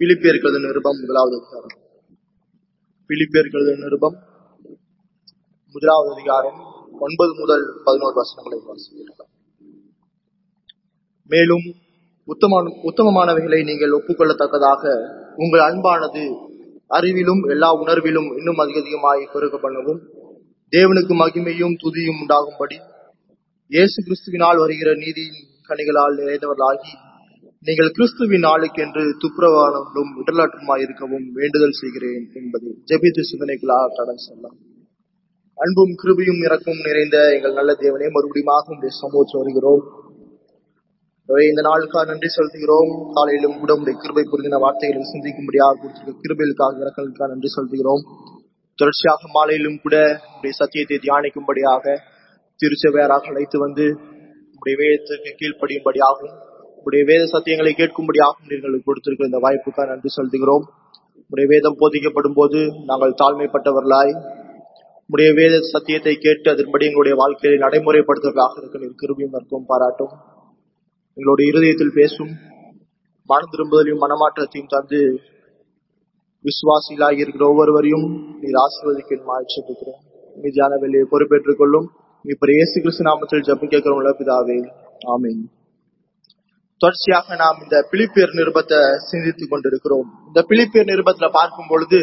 பிலிப்பியர்களது நிருபம் முதலாவது அதிகாரம் பிலிப்பியர்களது நிருபம் முதலாவது அதிகாரம் ஒன்பது முதல் பதினோரு வசனங்களை வாசிக்கிறோம் மேலும் உத்தம உத்தமமானவைகளை நீங்கள் ஒப்புக்கொள்ளத்தக்கதாக உங்கள் அன்பானது அறிவிலும் எல்லா உணர்விலும் இன்னும் அதிக அதிகமாய் பெருக பண்ணவும் தேவனுக்கு மகிமையும் துதியும் உண்டாகும்படி இயேசு கிறிஸ்துவினால் வருகிற நீதியின் கனிகளால் நிறைந்தவர்களாகி நீங்கள் கிறிஸ்துவின் நாளுக்கென்று துப்புரவானவர்களும் உடலாற்றுமாய் இருக்கவும் வேண்டுதல் செய்கிறேன் என்பதை ஜெபித்து சிந்தனைகளாக கடன் செல்லலாம் அன்பும் கிருபியும் இறக்கும் நிறைந்த எங்கள் நல்ல தேவனே மறுபடியும் உடைய சமூகத்தில் வருகிறோம் எனவே இந்த நாளுக்காக நன்றி செலுத்துகிறோம் காலையிலும் கூட உடைய கிருபை புரிந்தின வார்த்தைகளை சிந்திக்கும்படியாக கொடுத்திருக்க கிருபைகளுக்காக இறக்கலுக்காக நன்றி செலுத்துகிறோம் தொடர்ச்சியாக மாலையிலும் கூட உடைய சத்தியத்தை தியானிக்கும்படியாக திருச்சபையாராக அழைத்து வந்து உடைய வேதத்துக்கு கீழ்ப்படியும்படியாகவும் உடைய வேத சத்தியங்களை கேட்கும்படியாகவும் நீங்கள் கொடுத்திருக்கிற இந்த வாய்ப்புக்காக நன்றி செலுத்துகிறோம் உடைய வேதம் போதிக்கப்படும் போது நாங்கள் தாழ்மைப்பட்டவர்களாய் உடைய வேத சத்தியத்தை கேட்டு அதன்படி எங்களுடைய வாழ்க்கையை நடைமுறைப்படுத்துவதாக இருக்கிற கிருபியும் இருக்கும் பாராட்டும் எங்களுடைய இருதயத்தில் பேசும் மனம் திரும்புதலையும் மனமாற்றத்தையும் தந்து விசுவாசிகளாக இருக்கிற ஒவ்வொருவரையும் நீர் ஆசீர்வதிக்க மாற்றிருக்கிறேன் மீதியான வெளியை பொறுப்பேற்றுக் கொள்ளும் இப்ப இயேசு கிறிஸ்து நாமத்தில் ஜப்பி கேட்கிறோம் பிதாவே ஆமீன் தொடர்ச்சியாக நாம் இந்த பிலிப்பியர் நிருபத்தை சிந்தித்துக் கொண்டிருக்கிறோம் இந்த பிலிப்பியர் நிருபத்துல பார்க்கும் பொழுது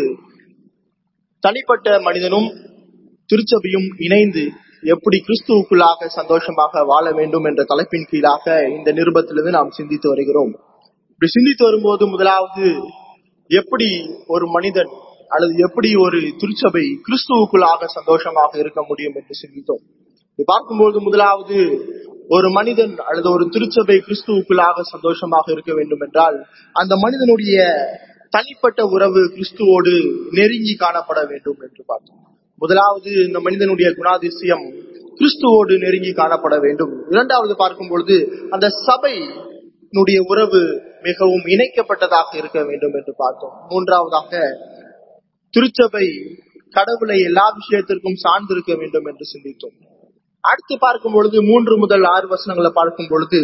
தனிப்பட்ட மனிதனும் திருச்சபையும் இணைந்து எப்படி கிறிஸ்துவுக்குள்ளாக சந்தோஷமாக வாழ வேண்டும் என்ற தலைப்பின் கீழாக இந்த நிருபத்திலிருந்து நாம் சிந்தித்து வருகிறோம் இப்படி சிந்தித்து வரும்போது முதலாவது எப்படி ஒரு மனிதன் அல்லது எப்படி ஒரு திருச்சபை கிறிஸ்துவுக்குள்ளாக சந்தோஷமாக இருக்க முடியும் என்று சிந்தித்தோம் பார்க்கும்போது முதலாவது ஒரு மனிதன் அல்லது ஒரு திருச்சபை கிறிஸ்துவுக்குள்ளாக சந்தோஷமாக இருக்க வேண்டும் என்றால் அந்த மனிதனுடைய தனிப்பட்ட உறவு கிறிஸ்துவோடு நெருங்கி காணப்பட வேண்டும் என்று பார்த்தோம் முதலாவது இந்த மனிதனுடைய குணாதிசயம் கிறிஸ்துவோடு நெருங்கி காணப்பட வேண்டும் இரண்டாவது பார்க்கும் பொழுது அந்த சபையினுடைய உறவு மிகவும் இணைக்கப்பட்டதாக இருக்க வேண்டும் என்று பார்த்தோம் மூன்றாவதாக திருச்சபை கடவுளை எல்லா விஷயத்திற்கும் சார்ந்திருக்க வேண்டும் என்று சிந்தித்தோம் அடுத்து பார்க்கும் பொழுது மூன்று முதல் ஆறு வசனங்களை பார்க்கும் பொழுது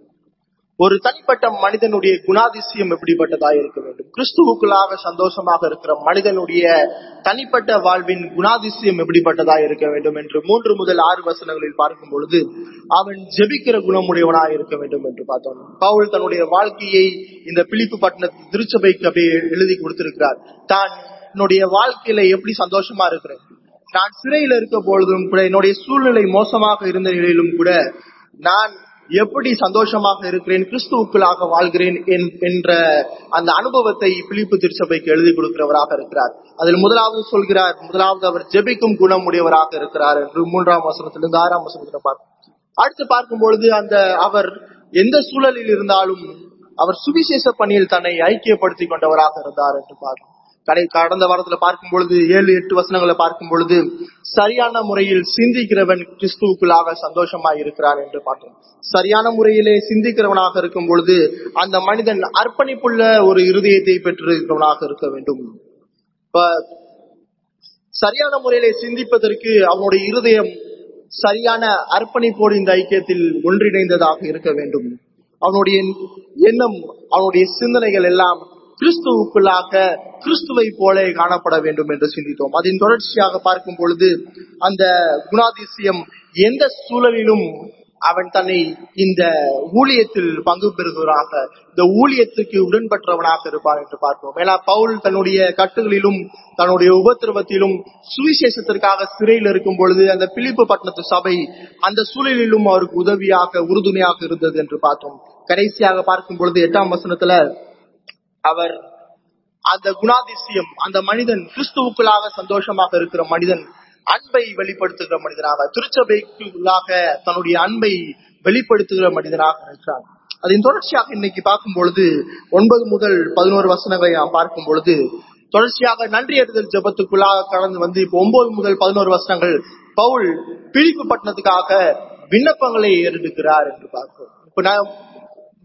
ஒரு தனிப்பட்ட மனிதனுடைய குணாதிசயம் எப்படிப்பட்டதா இருக்க வேண்டும் கிறிஸ்துவுக்குள்ளாக சந்தோஷமாக இருக்கிற மனிதனுடைய தனிப்பட்ட வாழ்வின் குணாதிசயம் எப்படிப்பட்டதா இருக்க வேண்டும் என்று மூன்று முதல் ஆறு வசனங்களில் பார்க்கும் பொழுது அவன் ஜெபிக்கிற குணமுடையவனாக இருக்க வேண்டும் என்று பார்த்தோம் பவுல் தன்னுடைய வாழ்க்கையை இந்த பிலிப்பு பட்டண திருச்சபைக்கு அப்படியே எழுதி கொடுத்திருக்கிறார் தான் என்னுடைய வாழ்க்கையில எப்படி சந்தோஷமா இருக்கிறேன் நான் சிறையில் இருக்க பொழுதும் கூட என்னுடைய சூழ்நிலை மோசமாக இருந்த நிலையிலும் கூட நான் எப்படி சந்தோஷமாக இருக்கிறேன் கிறிஸ்துவுக்குள்ளாக வாழ்கிறேன் என்ற அந்த அனுபவத்தை பிலிப்பு திருச்சபைக்கு எழுதி கொடுக்கிறவராக இருக்கிறார் அதில் முதலாவது சொல்கிறார் முதலாவது அவர் ஜெபிக்கும் குணம் உடையவராக இருக்கிறார் என்று மூன்றாம் வசனத்திலிருந்து ஆறாம் வசனத்தில் பார்க்கும் அடுத்து பார்க்கும் பொழுது அந்த அவர் எந்த சூழலில் இருந்தாலும் அவர் சுவிசேஷ பணியில் தன்னை ஐக்கியப்படுத்திக் கொண்டவராக இருந்தார் என்று பார்க்கும் கடை கடந்த வாரத்துல பார்க்கும் பொழுது ஏழு எட்டு வசனங்களை பார்க்கும் பொழுது சரியான முறையில் சிந்திக்கிறவன் கிறிஸ்துவுக்குள்ளாக சந்தோஷமா இருக்கிறான் என்று பார்த்தோம் சரியான முறையிலே சிந்திக்கிறவனாக இருக்கும் பொழுது அந்த மனிதன் அர்ப்பணிப்புள்ள ஒரு இருதயத்தை பெற்றிருக்கிறவனாக இருக்க வேண்டும் இப்ப சரியான முறையிலே சிந்திப்பதற்கு அவனுடைய இருதயம் சரியான அர்ப்பணிப்போடு இந்த ஐக்கியத்தில் ஒன்றிணைந்ததாக இருக்க வேண்டும் அவனுடைய எண்ணம் அவனுடைய சிந்தனைகள் எல்லாம் கிறிஸ்துவுக்குள்ளாக கிறிஸ்துவை போல காணப்பட வேண்டும் என்று சிந்தித்தோம் அதன் தொடர்ச்சியாக பார்க்கும் பொழுது அந்த குணாதிசயம் எந்த சூழலிலும் அவன் தன்னை இந்த ஊழியத்தில் பங்கு பெறுகிறவராக இந்த ஊழியத்துக்கு உடன்பற்றவனாக இருப்பான் என்று பார்ப்போம் ஏன்னா பவுல் தன்னுடைய கட்டுகளிலும் தன்னுடைய உபத்திரவத்திலும் சுவிசேஷத்திற்காக சிறையில் இருக்கும் பொழுது அந்த பிலிப்பு பட்டணத்து சபை அந்த சூழலிலும் அவருக்கு உதவியாக உறுதுணையாக இருந்தது என்று பார்த்தோம் கடைசியாக பார்க்கும் பொழுது எட்டாம் வசனத்துல அவர் அந்த குணாதிசயம் அந்த மனிதன் கிறிஸ்துவுக்குள்ளாக சந்தோஷமாக இருக்கிற மனிதன் அன்பை வெளிப்படுத்துகிற மனிதனாக திருச்சபைக்குள்ளாக தன்னுடைய அன்பை வெளிப்படுத்துகிற மனிதனாக இருக்கிறார் அதன் தொடர்ச்சியாக இன்னைக்கு பார்க்கும் பொழுது ஒன்பது முதல் பதினோரு வசனங்களை நாம் பார்க்கும் பொழுது தொடர்ச்சியாக நன்றி அறிதல் ஜபத்துக்குள்ளாக கடந்து வந்து இப்போ ஒன்பது முதல் பதினோரு வசனங்கள் பவுல் பிரிப்பு பட்டணத்துக்காக விண்ணப்பங்களை ஏறெடுக்கிறார் என்று பார்க்கிறோம் இப்ப நான்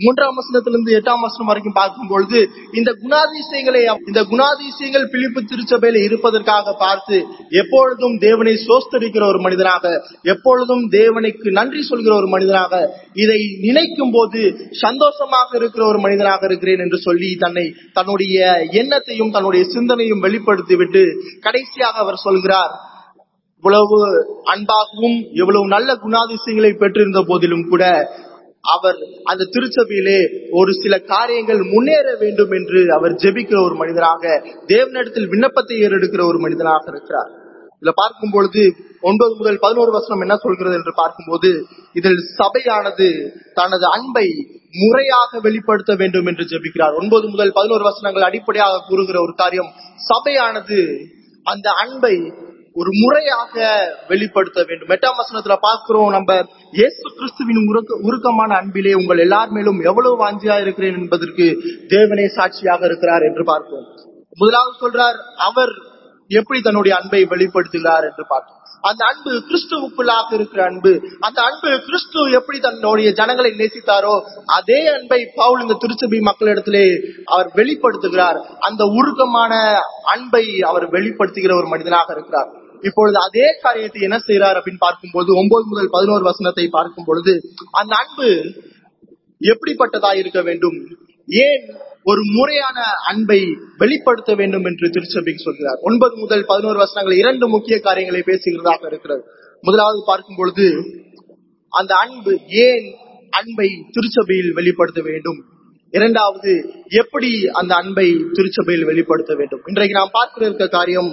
மூன்றாம் வசனத்திலிருந்து எட்டாம் வசனம் வரைக்கும் பார்க்கும் பொழுது இந்த குணாதிசயங்களை இந்த குணாதிசயங்கள் பிலிப்பு திருச்சபையில இருப்பதற்காக பார்த்து எப்பொழுதும் தேவனை சோஸ்தரிக்கிற ஒரு மனிதனாக எப்பொழுதும் தேவனுக்கு நன்றி சொல்கிற ஒரு மனிதனாக இதை நினைக்கும் போது சந்தோஷமாக இருக்கிற ஒரு மனிதனாக இருக்கிறேன் என்று சொல்லி தன்னை தன்னுடைய எண்ணத்தையும் தன்னுடைய சிந்தனையும் வெளிப்படுத்திவிட்டு கடைசியாக அவர் சொல்கிறார் இவ்வளவு அன்பாகவும் இவ்வளவு நல்ல குணாதிசயங்களை பெற்றிருந்த போதிலும் கூட அவர் அந்த திருச்சபையிலே ஒரு சில காரியங்கள் முன்னேற வேண்டும் என்று அவர் ஜெபிக்கிற ஒரு மனிதனாக தேவனிடத்தில் விண்ணப்பத்தை ஏறெடுக்கிற ஒரு மனிதனாக இருக்கிறார் இதுல பார்க்கும் பொழுது ஒன்பது முதல் பதினோரு வசனம் என்ன சொல்கிறது என்று பார்க்கும்போது இதில் சபையானது தனது அன்பை முறையாக வெளிப்படுத்த வேண்டும் என்று ஜெபிக்கிறார் ஒன்பது முதல் பதினோரு வசனங்கள் அடிப்படையாக கூறுகிற ஒரு காரியம் சபையானது அந்த அன்பை ஒரு முறையாக வெளிப்படுத்த வேண்டும் எட்டாம் வசனத்துல பார்க்கிறோம் நம்ம இயேசு கிறிஸ்துவின் உருக்க- உருக்கமான அன்பிலே உங்கள் எல்லார் மேலும் எவ்வளவு வாஞ்சியா இருக்கிறேன் என்பதற்கு தேவனே சாட்சியாக இருக்கிறார் என்று பார்ப்போம் முதலாவது சொல்றார் அவர் எப்படி தன்னுடைய அன்பை வெளிப்படுத்துகிறார் என்று பார்த்தோம் அந்த அன்பு கிறிஸ்துவுக்குள்ளாக இருக்கிற அன்பு அந்த அன்பு கிறிஸ்து எப்படி தன்னுடைய ஜனங்களை நேசித்தாரோ அதே அன்பை பவுல் இந்த திருச்சபை மக்களிடத்திலே அவர் வெளிப்படுத்துகிறார் அந்த உருக்கமான அன்பை அவர் வெளிப்படுத்துகிற ஒரு மனிதனாக இருக்கிறார் இப்பொழுது அதே காரியத்தை என்ன செய்யறார் அப்படின்னு பார்க்கும்போது ஒன்பது முதல் பதினோரு வசனத்தை பார்க்கும் பொழுது அந்த அன்பு எப்படிப்பட்டதா இருக்க வேண்டும் ஏன் ஒரு முறையான அன்பை வெளிப்படுத்த வேண்டும் என்று திருச்சபைக்கு சொல்கிறார் ஒன்பது முதல் பதினோரு வசனங்கள் இரண்டு முக்கிய காரியங்களை பேசுகிறதாக இருக்கிறது முதலாவது பார்க்கும் பொழுது அந்த அன்பு ஏன் அன்பை திருச்சபையில் வெளிப்படுத்த வேண்டும் இரண்டாவது எப்படி அந்த அன்பை திருச்சபையில் வெளிப்படுத்த வேண்டும் இன்றைக்கு நாம் பார்க்கிற இருக்க காரியம்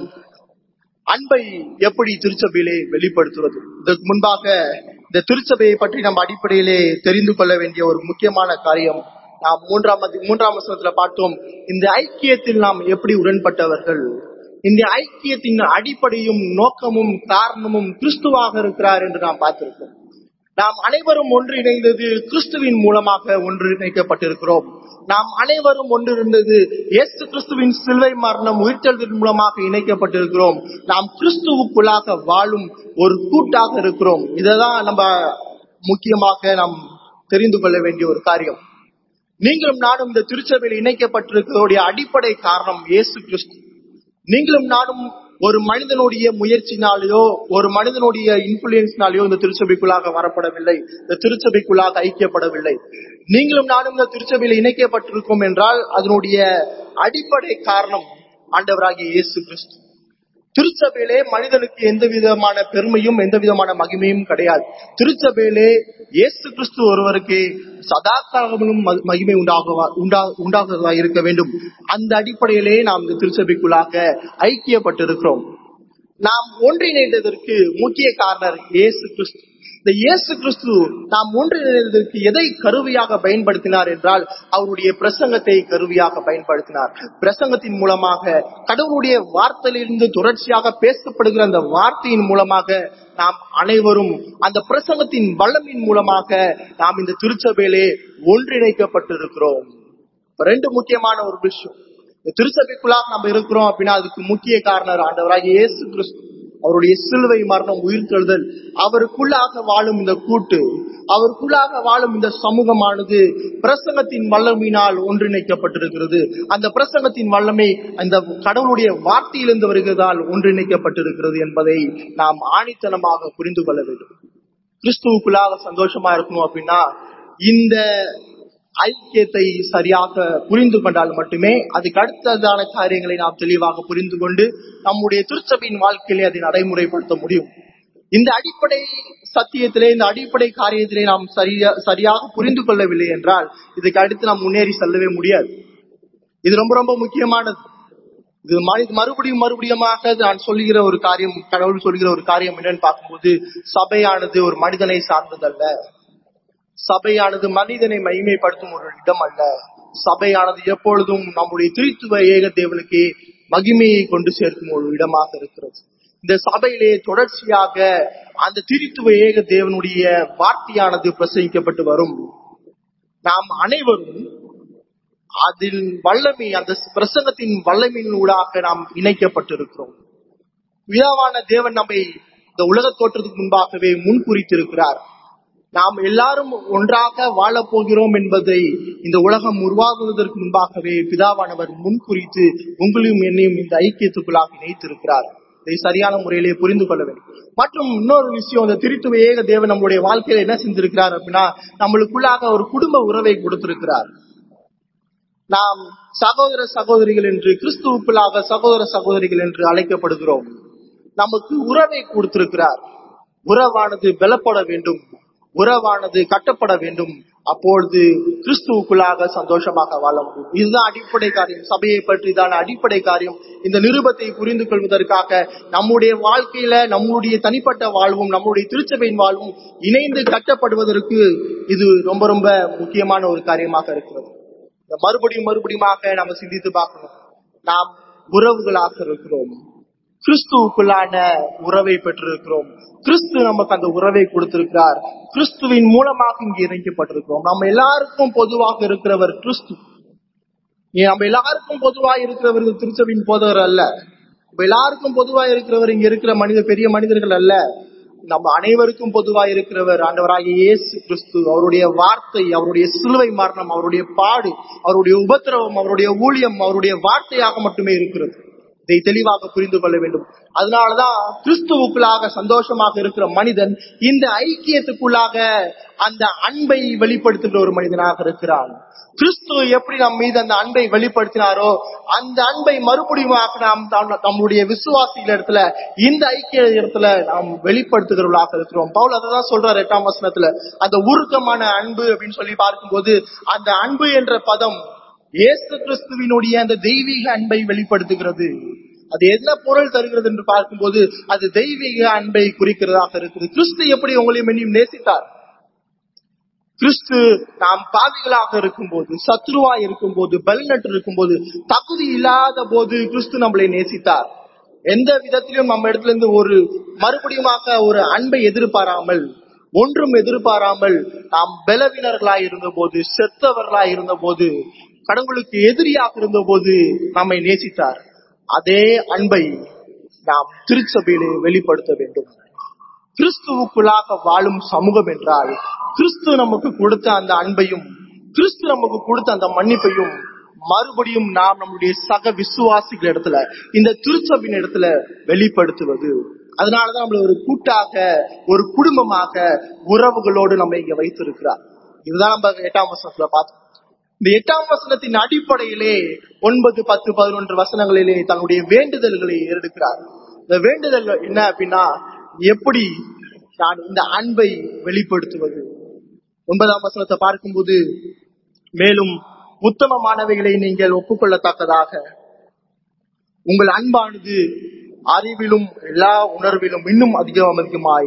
அன்பை எப்படி திருச்சபையிலே வெளிப்படுத்துவது இதற்கு முன்பாக இந்த திருச்சபையை பற்றி நம்ம அடிப்படையிலே தெரிந்து கொள்ள வேண்டிய ஒரு முக்கியமான காரியம் நாம் மூன்றாம் அதி- மூன்றாம் வசனத்துல பார்த்தோம் இந்த ஐக்கியத்தில் நாம் எப்படி உடன்பட்டவர்கள் இந்த ஐக்கியத்தின் அடிப்படையும் நோக்கமும் காரணமும் கிறிஸ்துவாக இருக்கிறார் என்று நாம் பார்த்திருக்கோம் நாம் அனைவரும் ஒன்றிணைந்தது கிறிஸ்துவின் மூலமாக ஒன்றிணைக்கப்பட்டிருக்கிறோம் நாம் அனைவரும் ஒன்றிருந்தது இயேசு கிறிஸ்துவின் சிலுவை மரணம் உயிர்த்தெழுதல் மூலமாக இணைக்கப்பட்டிருக்கிறோம் நாம் கிறிஸ்துவுக்குள்ளாக வாழும் ஒரு கூட்டாக இருக்கிறோம் இததான் நம்ம முக்கியமாக நாம் தெரிந்து கொள்ள வேண்டிய ஒரு காரியம் நீங்களும் நானும் இந்த திருச்சபையில் இணைக்கப்பட்டிருக்கிறதுடைய அடிப்படை காரணம் இயேசு கிறிஸ்து நீங்களும் நானும் ஒரு மனிதனுடைய முயற்சினாலேயோ ஒரு மனிதனுடைய இன்ஃபுளுயன்ஸ்னாலேயோ இந்த திருச்சபைக்குள்ளாக வரப்படவில்லை இந்த திருச்சபைக்குள்ளாக ஐக்கியப்படவில்லை நீங்களும் நானும் இந்த திருச்சபையில் இணைக்கப்பட்டிருக்கோம் என்றால் அதனுடைய அடிப்படை காரணம் ஆண்டவராகிய இயேசு கிறிஸ்து திருச்சபையிலே மனிதனுக்கு எந்த விதமான பெருமையும் எந்த விதமான மகிமையும் கிடையாது திருச்சபையிலே இயேசு கிறிஸ்து ஒருவருக்கு சதா காலமும் ம- மகிமை உண்டாகுவா உண்டா உண்டாகுவதா இருக்க வேண்டும் அந்த அடிப்படையிலே நாம் இந்த திருச்சபைக்குள்ளாக ஐக்கியப்பட்டிருக்கிறோம் நாம் ஒன்றிணைந்ததற்கு முக்கிய காரணர் இயேசு கிறிஸ்து இந்த இயேசு கிறிஸ்து நாம் ஒன்றிணைந்ததற்கு எதை கருவியாக பயன்படுத்தினார் என்றால் அவருடைய பிரசங்கத்தை கருவியாக பயன்படுத்தினார் பிரசங்கத்தின் மூலமாக கடவுளுடைய வார்த்தையிலிருந்து தொடர்ச்சியாக பேசப்படுகிற அந்த வார்த்தையின் மூலமாக நாம் அனைவரும் அந்த பிரசங்கத்தின் வல்லமின் மூலமாக நாம் இந்த திருச்சபையிலே ஒன்றிணைக்கப்பட்டிருக்கிறோம் இப்ப ரெண்டு முக்கியமான ஒரு விஷயம் இந்த திருச்சபைக்குள்ளாக நம்ம இருக்கிறோம் அப்படின்னா அதுக்கு முக்கிய காரணர் ஆண்டவராகிய இயேசு கிறிஸ்து அவருடைய சிலுவை மரணம் உயிர்த்தெழுதல் அவருக்குள்ளாக வாழும் இந்த கூட்டு அவருக்குள்ளாக வாழும் இந்த சமூகமானது பிரசங்கத்தின் வல்லமையினால் ஒன்றிணைக்கப்பட்டிருக்கிறது அந்த பிரசங்கத்தின் வல்லமை அந்த கடவுளுடைய வார்த்தையிலிருந்து வருகிறதால் ஒன்றிணைக்கப்பட்டிருக்கிறது என்பதை நாம் ஆணித்தனமாக புரிந்து கொள்ள வேண்டும் கிறிஸ்துவுக்குள்ளாக சந்தோஷமா இருக்கணும் அப்படின்னா இந்த ஐக்கியத்தை சரியாக புரிந்து கொண்டால் மட்டுமே அதுக்கு அடுத்ததான காரியங்களை நாம் தெளிவாக புரிந்து கொண்டு நம்முடைய திருச்சபையின் வாழ்க்கையிலே அதை நடைமுறைப்படுத்த முடியும் இந்த அடிப்படை சத்தியத்திலே இந்த அடிப்படை காரியத்திலே நாம் சரியா சரியாக புரிந்து கொள்ளவில்லை என்றால் இதுக்கு அடுத்து நாம் முன்னேறி செல்லவே முடியாது இது ரொம்ப ரொம்ப முக்கியமானது இது மனி- மறுபடியும் மறுபடியுமாக நான் சொல்லுகிற ஒரு காரியம் கடவுள் சொல்லுகிற ஒரு காரியம் என்னன்னு பார்க்கும்போது சபையானது ஒரு மனிதனை சார்ந்ததல்ல சபையானது மனிதனை மகிமைப்படுத்தும் ஒரு இடம் அல்ல சபையானது எப்பொழுதும் நம்முடைய திருத்துவ ஏக தேவனுக்கு மகிமையை கொண்டு சேர்க்கும் ஒரு இடமாக இருக்கிறது இந்த சபையிலே தொடர்ச்சியாக அந்த திருத்துவ ஏக தேவனுடைய வார்த்தையானது பிரசங்கிக்கப்பட்டு வரும் நாம் அனைவரும் அதில் வல்லமை அந்த பிரசங்கத்தின் வல்லமையின் ஊடாக நாம் இணைக்கப்பட்டிருக்கிறோம் பிதாவான தேவன் நம்மை இந்த உலக தோற்றத்துக்கு முன்பாகவே முன்குறித்திருக்கிறார் நாம் எல்லாரும் ஒன்றாக வாழப் போகிறோம் என்பதை இந்த உலகம் உருவாகுவதற்கு முன்பாகவே பிதாவானவர் முன்குறித்து உங்களையும் என்னையும் இந்த ஐக்கியத்துக்குள்ளாக இணைத்திருக்கிறார் இதை சரியான முறையிலே புரிந்து கொள்ள வேண்டும் மற்றும் இன்னொரு விஷயம் இந்த திருத்துவ ஏக தேவன் நம்மளுடைய வாழ்க்கையில என்ன செஞ்சிருக்கிறார் அப்படின்னா நம்மளுக்குள்ளாக ஒரு குடும்ப உறவை கொடுத்திருக்கிறார் நாம் சகோதர சகோதரிகள் என்று கிறிஸ்துவுக்குள்ளாக சகோதர சகோதரிகள் என்று அழைக்கப்படுகிறோம் நமக்கு உறவை கொடுத்திருக்கிறார் உறவானது பலப்பட வேண்டும் உறவானது கட்டப்பட வேண்டும் அப்பொழுது கிறிஸ்துவுக்குள்ளாக சந்தோஷமாக வாழ முடியும் இதுதான் அடிப்படை காரியம் சபையை பற்றி தான் அடிப்படை காரியம் இந்த நிருபத்தை புரிந்து கொள்வதற்காக நம்முடைய வாழ்க்கையில நம்முடைய தனிப்பட்ட வாழ்வும் நம்முடைய திருச்சபையின் வாழ்வும் இணைந்து கட்டப்படுவதற்கு இது ரொம்ப ரொம்ப முக்கியமான ஒரு காரியமாக இருக்கிறது இந்த மறுபடியும் மறுபடியுமாக நம்ம சிந்தித்து பார்க்கணும் நாம் உறவுகளாக இருக்கிறோம் கிறிஸ்துவுக்குள்ளான உறவை பெற்றிருக்கிறோம் கிறிஸ்து நமக்கு அந்த உறவை கொடுத்திருக்கிறார் கிறிஸ்துவின் மூலமாக இங்கு இணைக்கப்பட்டிருக்கிறோம் நம்ம எல்லாருக்கும் பொதுவாக இருக்கிறவர் கிறிஸ்து ஏன் நம்ம எல்லாருக்கும் பொதுவா இருக்கிறவர் திருச்சபின் போதவர் அல்ல நம்ம எல்லாருக்கும் பொதுவா இருக்கிறவர் இங்க இருக்கிற மனித பெரிய மனிதர்கள் அல்ல நம்ம அனைவருக்கும் பொதுவா இருக்கிறவர் ஆண்டவராகிய இயேசு கிறிஸ்து அவருடைய வார்த்தை அவருடைய சிலுவை மரணம் அவருடைய பாடு அவருடைய உபத்திரவம் அவருடைய ஊழியம் அவருடைய வார்த்தையாக மட்டுமே இருக்கிறது இதை தெளிவாக புரிந்து கொள்ள வேண்டும் அதனாலதான் கிறிஸ்துவுக்குள்ளாக சந்தோஷமாக இருக்கிற மனிதன் இந்த ஐக்கியத்துக்குள்ளாக அந்த அன்பை வெளிப்படுத்துகிற ஒரு மனிதனாக இருக்கிறான் கிறிஸ்து எப்படி நம் மீது அந்த அன்பை வெளிப்படுத்தினாரோ அந்த அன்பை மறுபடியும் நாம் தம்- நம்முடைய விசுவாசிகள் இடத்துல இந்த ஐக்கிய இடத்துல நாம் வெளிப்படுத்துகிறவர்களாக இருக்கிறோம் பவுல் அதை தான் சொல்றார் எட்டாம் வசனத்துல அந்த உருக்கமான அன்பு அப்படின்னு சொல்லி பார்க்கும்போது அந்த அன்பு என்ற பதம் இயேசு கிறிஸ்துவினுடைய அந்த தெய்வீக அன்பை வெளிப்படுத்துகிறது அது என்ன பொருள் தருகிறது என்று பார்க்கும்போது அது தெய்வீக அன்பை குறிக்கிறதாக இருக்குது கிறிஸ்து எப்படி உங்களையும் என்னையும் நேசித்தார் கிறிஸ்து நாம் பாவிகளாக இருக்கும்போது சத்ருவா இருக்கும்போது பலனற்று இருக்கும்போது தகுதி இல்லாத போது கிறிஸ்து நம்மளை நேசித்தார் எந்த விதத்திலும் நம்ம இடத்துல இருந்து ஒரு மறுபடியுமாக ஒரு அன்பை எதிர்பாராமல் ஒன்றும் எதிர்பாராமல் நாம் பலவீனர்களாய் இருந்தபோது செத்தவர்களாய் இருந்தபோது கடவுளுக்கு எதிரியாக இருந்தபோது நம்மை நேசித்தார் அதே அன்பை நாம் திருச்சபையிலே வெளிப்படுத்த வேண்டும் கிறிஸ்துவுக்குள்ளாக வாழும் சமூகம் என்றால் கிறிஸ்து நமக்கு கொடுத்த அந்த அன்பையும் கிறிஸ்து நமக்கு கொடுத்த அந்த மன்னிப்பையும் மறுபடியும் நாம் நம்முடைய சக விசுவாசிகள் இடத்துல இந்த திருச்சபின் இடத்துல வெளிப்படுத்துவது அதனாலதான் நம்மள ஒரு கூட்டாக ஒரு குடும்பமாக உறவுகளோடு நம்ம இங்க வைத்திருக்கிறார் இதுதான் நம்ம எட்டாம் வசனத்துல பார்த்தோம் இந்த எட்டாம் வசனத்தின் அடிப்படையிலே ஒன்பது பத்து பதினொன்று வசனங்களிலே தன்னுடைய வேண்டுதல்களை எடுக்கிறார் இந்த வேண்டுதல் என்ன அப்படின்னா எப்படி நான் இந்த அன்பை வெளிப்படுத்துவது ஒன்பதாம் வசனத்தை பார்க்கும்போது மேலும் உத்தமமானவைகளை நீங்கள் ஒப்புக்கொள்ளத்தக்கதாக உங்கள் அன்பானது அறிவிலும் எல்லா உணர்விலும் இன்னும் அதிகம் அதிகமாய்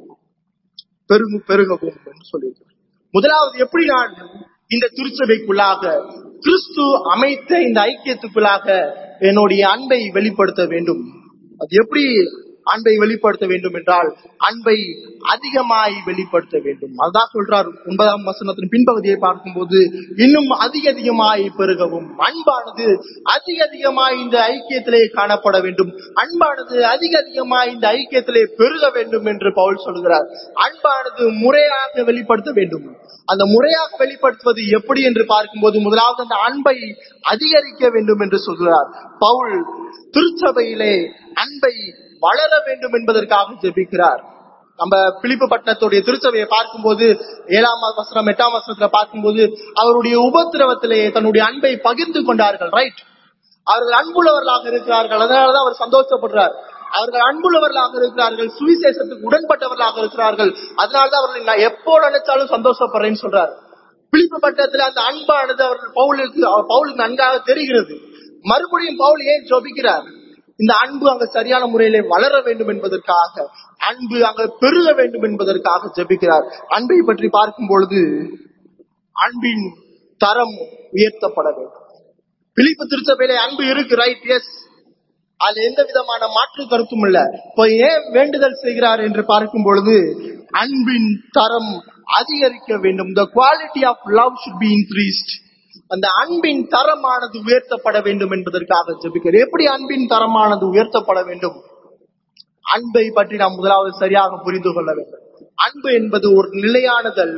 பெருகு பெருகவும் என்று சொல்லியிருக்கிறார் முதலாவது எப்படி நான் இந்த திருச்சபைக்குள்ளாக கிறிஸ்து அமைத்த இந்த ஐக்கியத்துக்குள்ளாக என்னுடைய அன்பை வெளிப்படுத்த வேண்டும் அது எப்படி அன்பை வெளிப்படுத்த வேண்டும் என்றால் அன்பை அதிகமாய் வெளிப்படுத்த வேண்டும் அதுதான் சொல்றார் ஒன்பதாம் வசனத்தின் பின்பகுதியை பார்க்கும்போது இன்னும் அதிக அதிகமாய் பெருகவும் அன்பானது அதிக அதிகமாய் இந்த ஐக்கியத்திலே காணப்பட வேண்டும் அன்பானது அதிக அதிகமாய் இந்த ஐக்கியத்திலே பெருக வேண்டும் என்று பவுல் சொல்கிறார் அன்பானது முறையாக வெளிப்படுத்த வேண்டும் அந்த முறையாக வெளிப்படுத்துவது எப்படி என்று பார்க்கும்போது முதலாவது அந்த அன்பை அதிகரிக்க வேண்டும் என்று சொல்கிறார் பவுல் திருச்சபையிலே அன்பை வளர வேண்டும் என்பதற்காக ஜெபிக்கிறார் நம்ம பிலிப்பு பட்டணத்துடைய திருச்சபையை பார்க்கும்போது ஏழாம் வசனம் எட்டாம் வசனத்துல பார்க்கும்போது அவருடைய உபத்திரவத்திலே தன்னுடைய அன்பை பகிர்ந்து கொண்டார்கள் ரைட் அவர்கள் அன்புள்ளவர்களாக இருக்கிறார்கள் அதனாலதான் அவர் சந்தோஷப்படுறார் அவர்கள் அன்புள்ளவர்களாக இருக்கிறார்கள் சுவிசேஷத்துக்கு உடன்பட்டவர்களாக இருக்கிறார்கள் அதனாலதான் அவர்கள் நான் எப்போ நினைச்சாலும் சந்தோஷப்படுறேன்னு சொல்றார் பிலிப்பு பட்டணத்துல அந்த அன்பானது அவர்கள் பவுலுக்கு அவர் பவுலுக்கு நன்றாக தெரிகிறது மறுபடியும் பவுல் ஏன் ஜொபிக்கிறார் இந்த அன்பு அங்க சரியான முறையிலே வளர வேண்டும் என்பதற்காக அன்பு அங்க பெருக வேண்டும் என்பதற்காக ஜெபிக்கிறார் அன்பை பற்றி பார்க்கும் பொழுது அன்பின் தரம் உயர்த்தப்பட வேண்டும் பிலிப்பு திருச்சபையிலே அன்பு இருக்கு ரைட் எஸ் அதுல எந்த விதமான மாற்று கருத்தும் இல்ல இப்ப ஏன் வேண்டுதல் செய்கிறார் என்று பார்க்கும் பொழுது அன்பின் தரம் அதிகரிக்க வேண்டும் the quality of love should be increased அந்த அன்பின் தரமானது உயர்த்தப்பட வேண்டும் என்பதற்காக ஜெபிக்கிறார் எப்படி அன்பின் தரமானது உயர்த்தப்பட வேண்டும் அன்பை பற்றி நாம் முதலாவது சரியாக புரிந்து கொள்ள வேண்டும் அன்பு என்பது ஒரு நிலையானது அல்ல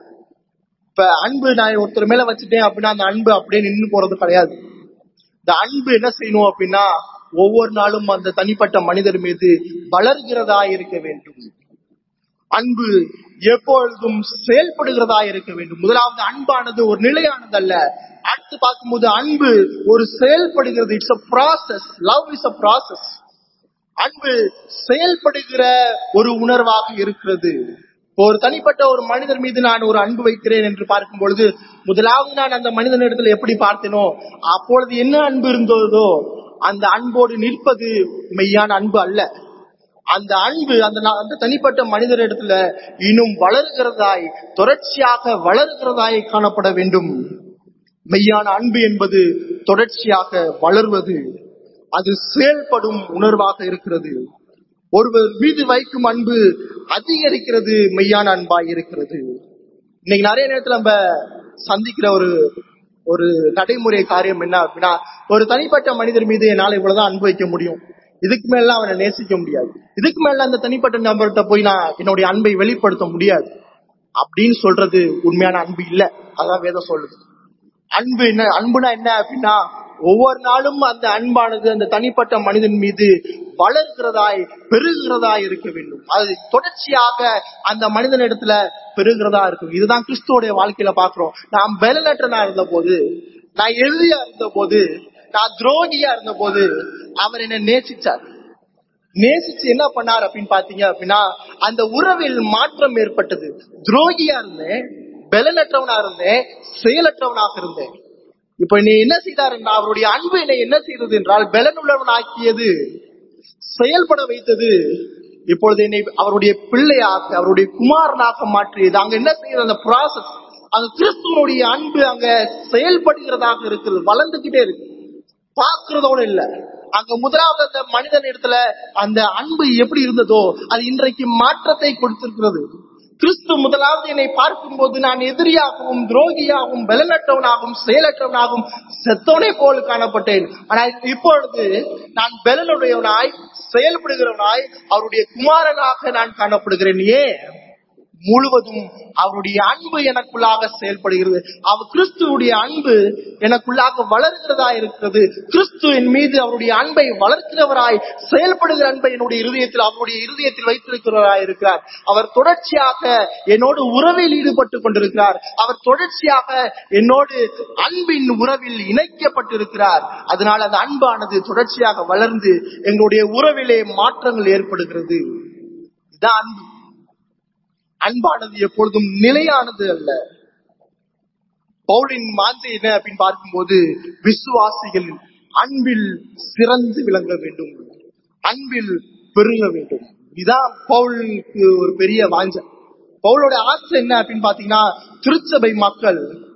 இப்ப அன்பு நான் ஒருத்தர் மேல வச்சுட்டேன் அப்படின்னா அந்த அன்பு அப்படியே நின்னு போறது கிடையாது இந்த அன்பு என்ன செய்யணும் அப்படின்னா ஒவ்வொரு நாளும் அந்த தனிப்பட்ட மனிதர் மீது வளர்கிறதா இருக்க வேண்டும் அன்பு எப்பொழுதும் செயல்படுகிறதா இருக்க வேண்டும் முதலாவது அன்பானது ஒரு நிலையானது அல்ல அடுத்து பார்க்கும்போது அன்பு ஒரு செயல்படுகிறது it's a process love is a process அன்பு செயல்படுகிற ஒரு உணர்வாக இருக்கிறது இப்போ ஒரு தனிப்பட்ட ஒரு மனிதர் மீது நான் ஒரு அன்பு வைக்கிறேன் என்று பார்க்கும் பொழுது முதலாவது நான் அந்த மனிதனிடத்தில் எப்படி பார்த்தேனோ அப்பொழுது என்ன அன்பு இருந்ததோ அந்த அன்போடு நிற்பது மெய்யான அன்பு அல்ல அந்த அன்பு அந்த நா- அந்த தனிப்பட்ட மனிதரிடத்துல இன்னும் வளர்கிறதாய் தொடர்ச்சியாக வளர்கிறதாய் காணப்பட வேண்டும் மெய்யான அன்பு என்பது தொடர்ச்சியாக வளர்வது அது செயல்படும் உணர்வாக இருக்கிறது ஒருவர் மீது வைக்கும் அன்பு அதிகரிக்கிறது மெய்யான அன்பாய் இருக்கிறது இன்னைக்கு நிறைய நேரத்துல நம்ம சந்திக்கிற ஒரு ஒரு நடைமுறை காரியம் என்ன அப்படின்னா ஒரு தனிப்பட்ட மனிதர் மீது என்னால இவ்வளவுதான் அன்பு வைக்க முடியும் இதுக்கு மேல அவனை நேசிக்க முடியாது இதுக்கு மேல அந்த தனிப்பட்ட நபர்கிட்ட போய் நான் என்னுடைய அன்பை வெளிப்படுத்த முடியாது அப்படின்னு சொல்றது உண்மையான அன்பு இல்ல அதான் வேதம் சொல்லுது அன்பு என்ன அன்புனா என்ன அப்படின்னா ஒவ்வொரு நாளும் அந்த அன்பானது அந்த தனிப்பட்ட மனிதன் மீது வளர்கிறதாய் பெருகிறதாய் இருக்க வேண்டும் அது தொடர்ச்சியாக அந்த மனிதனிடத்துல பெருகிறதா இருக்கும் இதுதான் கிறிஸ்துவோடைய வாழ்க்கையில பாக்குறோம் நான் பலனற்றனா இருந்த போது நான் எதிரியா இருந்த போது நான் துரோகியா இருந்த போது அவர் என்னை நேசிச்சார் நேசிச்சு என்ன பண்ணார் அப்படின்னு பாத்தீங்க அப்படின்னா அந்த உறவில் மாற்றம் ஏற்பட்டது துரோகியா இருந்தேன் பலனற்றவனா இருந்தேன் செயலற்றவனாக இருந்தேன் இப்ப என்னை என்ன செய்தார் என்றால் அவருடைய அன்பு என்னை என்ன செய்தது என்றால் பலனுள்ளவனாக்கியது செயல்பட வைத்தது இப்பொழுது என்னை அவருடைய பிள்ளையாக அவருடைய குமாரனாக மாற்றியது அங்க என்ன செய்யறது அந்த ப்ராசஸ் அந்த கிறிஸ்துவனுடைய அன்பு அங்க செயல்படுகிறதாக இருக்குது வளர்ந்துகிட்டே இருக்கு பார்க்கிறதோட இல்ல அங்க முதலாவது அந்த மனிதன் இடத்துல அந்த அன்பு எப்படி இருந்ததோ அது இன்றைக்கு மாற்றத்தை கொடுத்திருக்கிறது கிறிஸ்து முதலாவது என்னை பார்க்கும்போது நான் எதிரியாகவும் துரோகியாகவும் பலனற்றவனாகவும் செயலற்றவனாகவும் செத்தவனை போல் காணப்பட்டேன் ஆனால் இப்பொழுது நான் பலனுடையவனாய் செயல்படுகிறவனாய் அவருடைய குமாரனாக நான் காணப்படுகிறேன் ஏன் முழுவதும் அவருடைய அன்பு எனக்குள்ளாக செயல்படுகிறது அவர் கிறிஸ்துவுடைய அன்பு எனக்குள்ளாக வளர்கிறதா இருக்கிறது கிறிஸ்து என் மீது அவருடைய அன்பை வளர்க்கிறவராய் செயல்படுகிற அன்பை என்னுடைய இருதயத்தில் அவருடைய இருதயத்தில் வைத்திருக்கிறவராய் இருக்கிறார் அவர் தொடர்ச்சியாக என்னோடு உறவில் ஈடுபட்டு கொண்டிருக்கிறார் அவர் தொடர்ச்சியாக என்னோடு அன்பின் உறவில் இணைக்கப்பட்டிருக்கிறார் அதனால் அந்த அன்பானது தொடர்ச்சியாக வளர்ந்து எங்களுடைய உறவிலே மாற்றங்கள் ஏற்படுகிறது இதான் அன்பு அன்பானது எப்பொழுதும் நிலையானது அல்ல பவுலின் மாந்தை என்ன அப்படின்னு பார்க்கும்போது விசுவாசிகள் அன்பில் சிறந்து விளங்க வேண்டும் அன்பில் பெருக வேண்டும் இதான் பவுலுக்கு ஒரு பெரிய வாஞ்ச பவுலோட ஆசை என்ன அப்படின்னு பாத்தீங்கன்னா திருச்சபை மக்கள்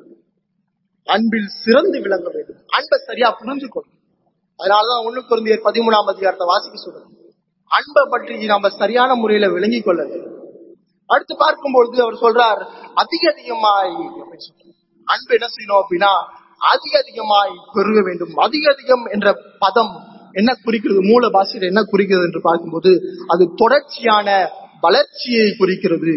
அன்பில் சிறந்து விளங்க வேண்டும் அன்பை சரியா புரிஞ்சுக்கணும் அதனாலதான் ஒண்ணு குழந்தையர் பதிமூணாம் அதிகாரத்தை வாசிக்க சொல்றேன் அன்பை பற்றி நம்ம சரியான முறையில விளங்கிக் கொள்ள வேண்டும் அடுத்து பார்க்கும்பொழுது அவர் சொல்றார் அதிக அதிகமாய் அப்படின்னு சொல்றார். அன்பு என்ன செய்யணும் அப்படின்னா அதிக அதிகமாய் பெருக வேண்டும் அதிக அதிகம் என்ற பதம் என்ன குறிக்கிறது மூல பாஷையில் என்ன குறிக்கிறது என்று பார்க்கும்போது அது தொடர்ச்சியான வளர்ச்சியை குறிக்கிறது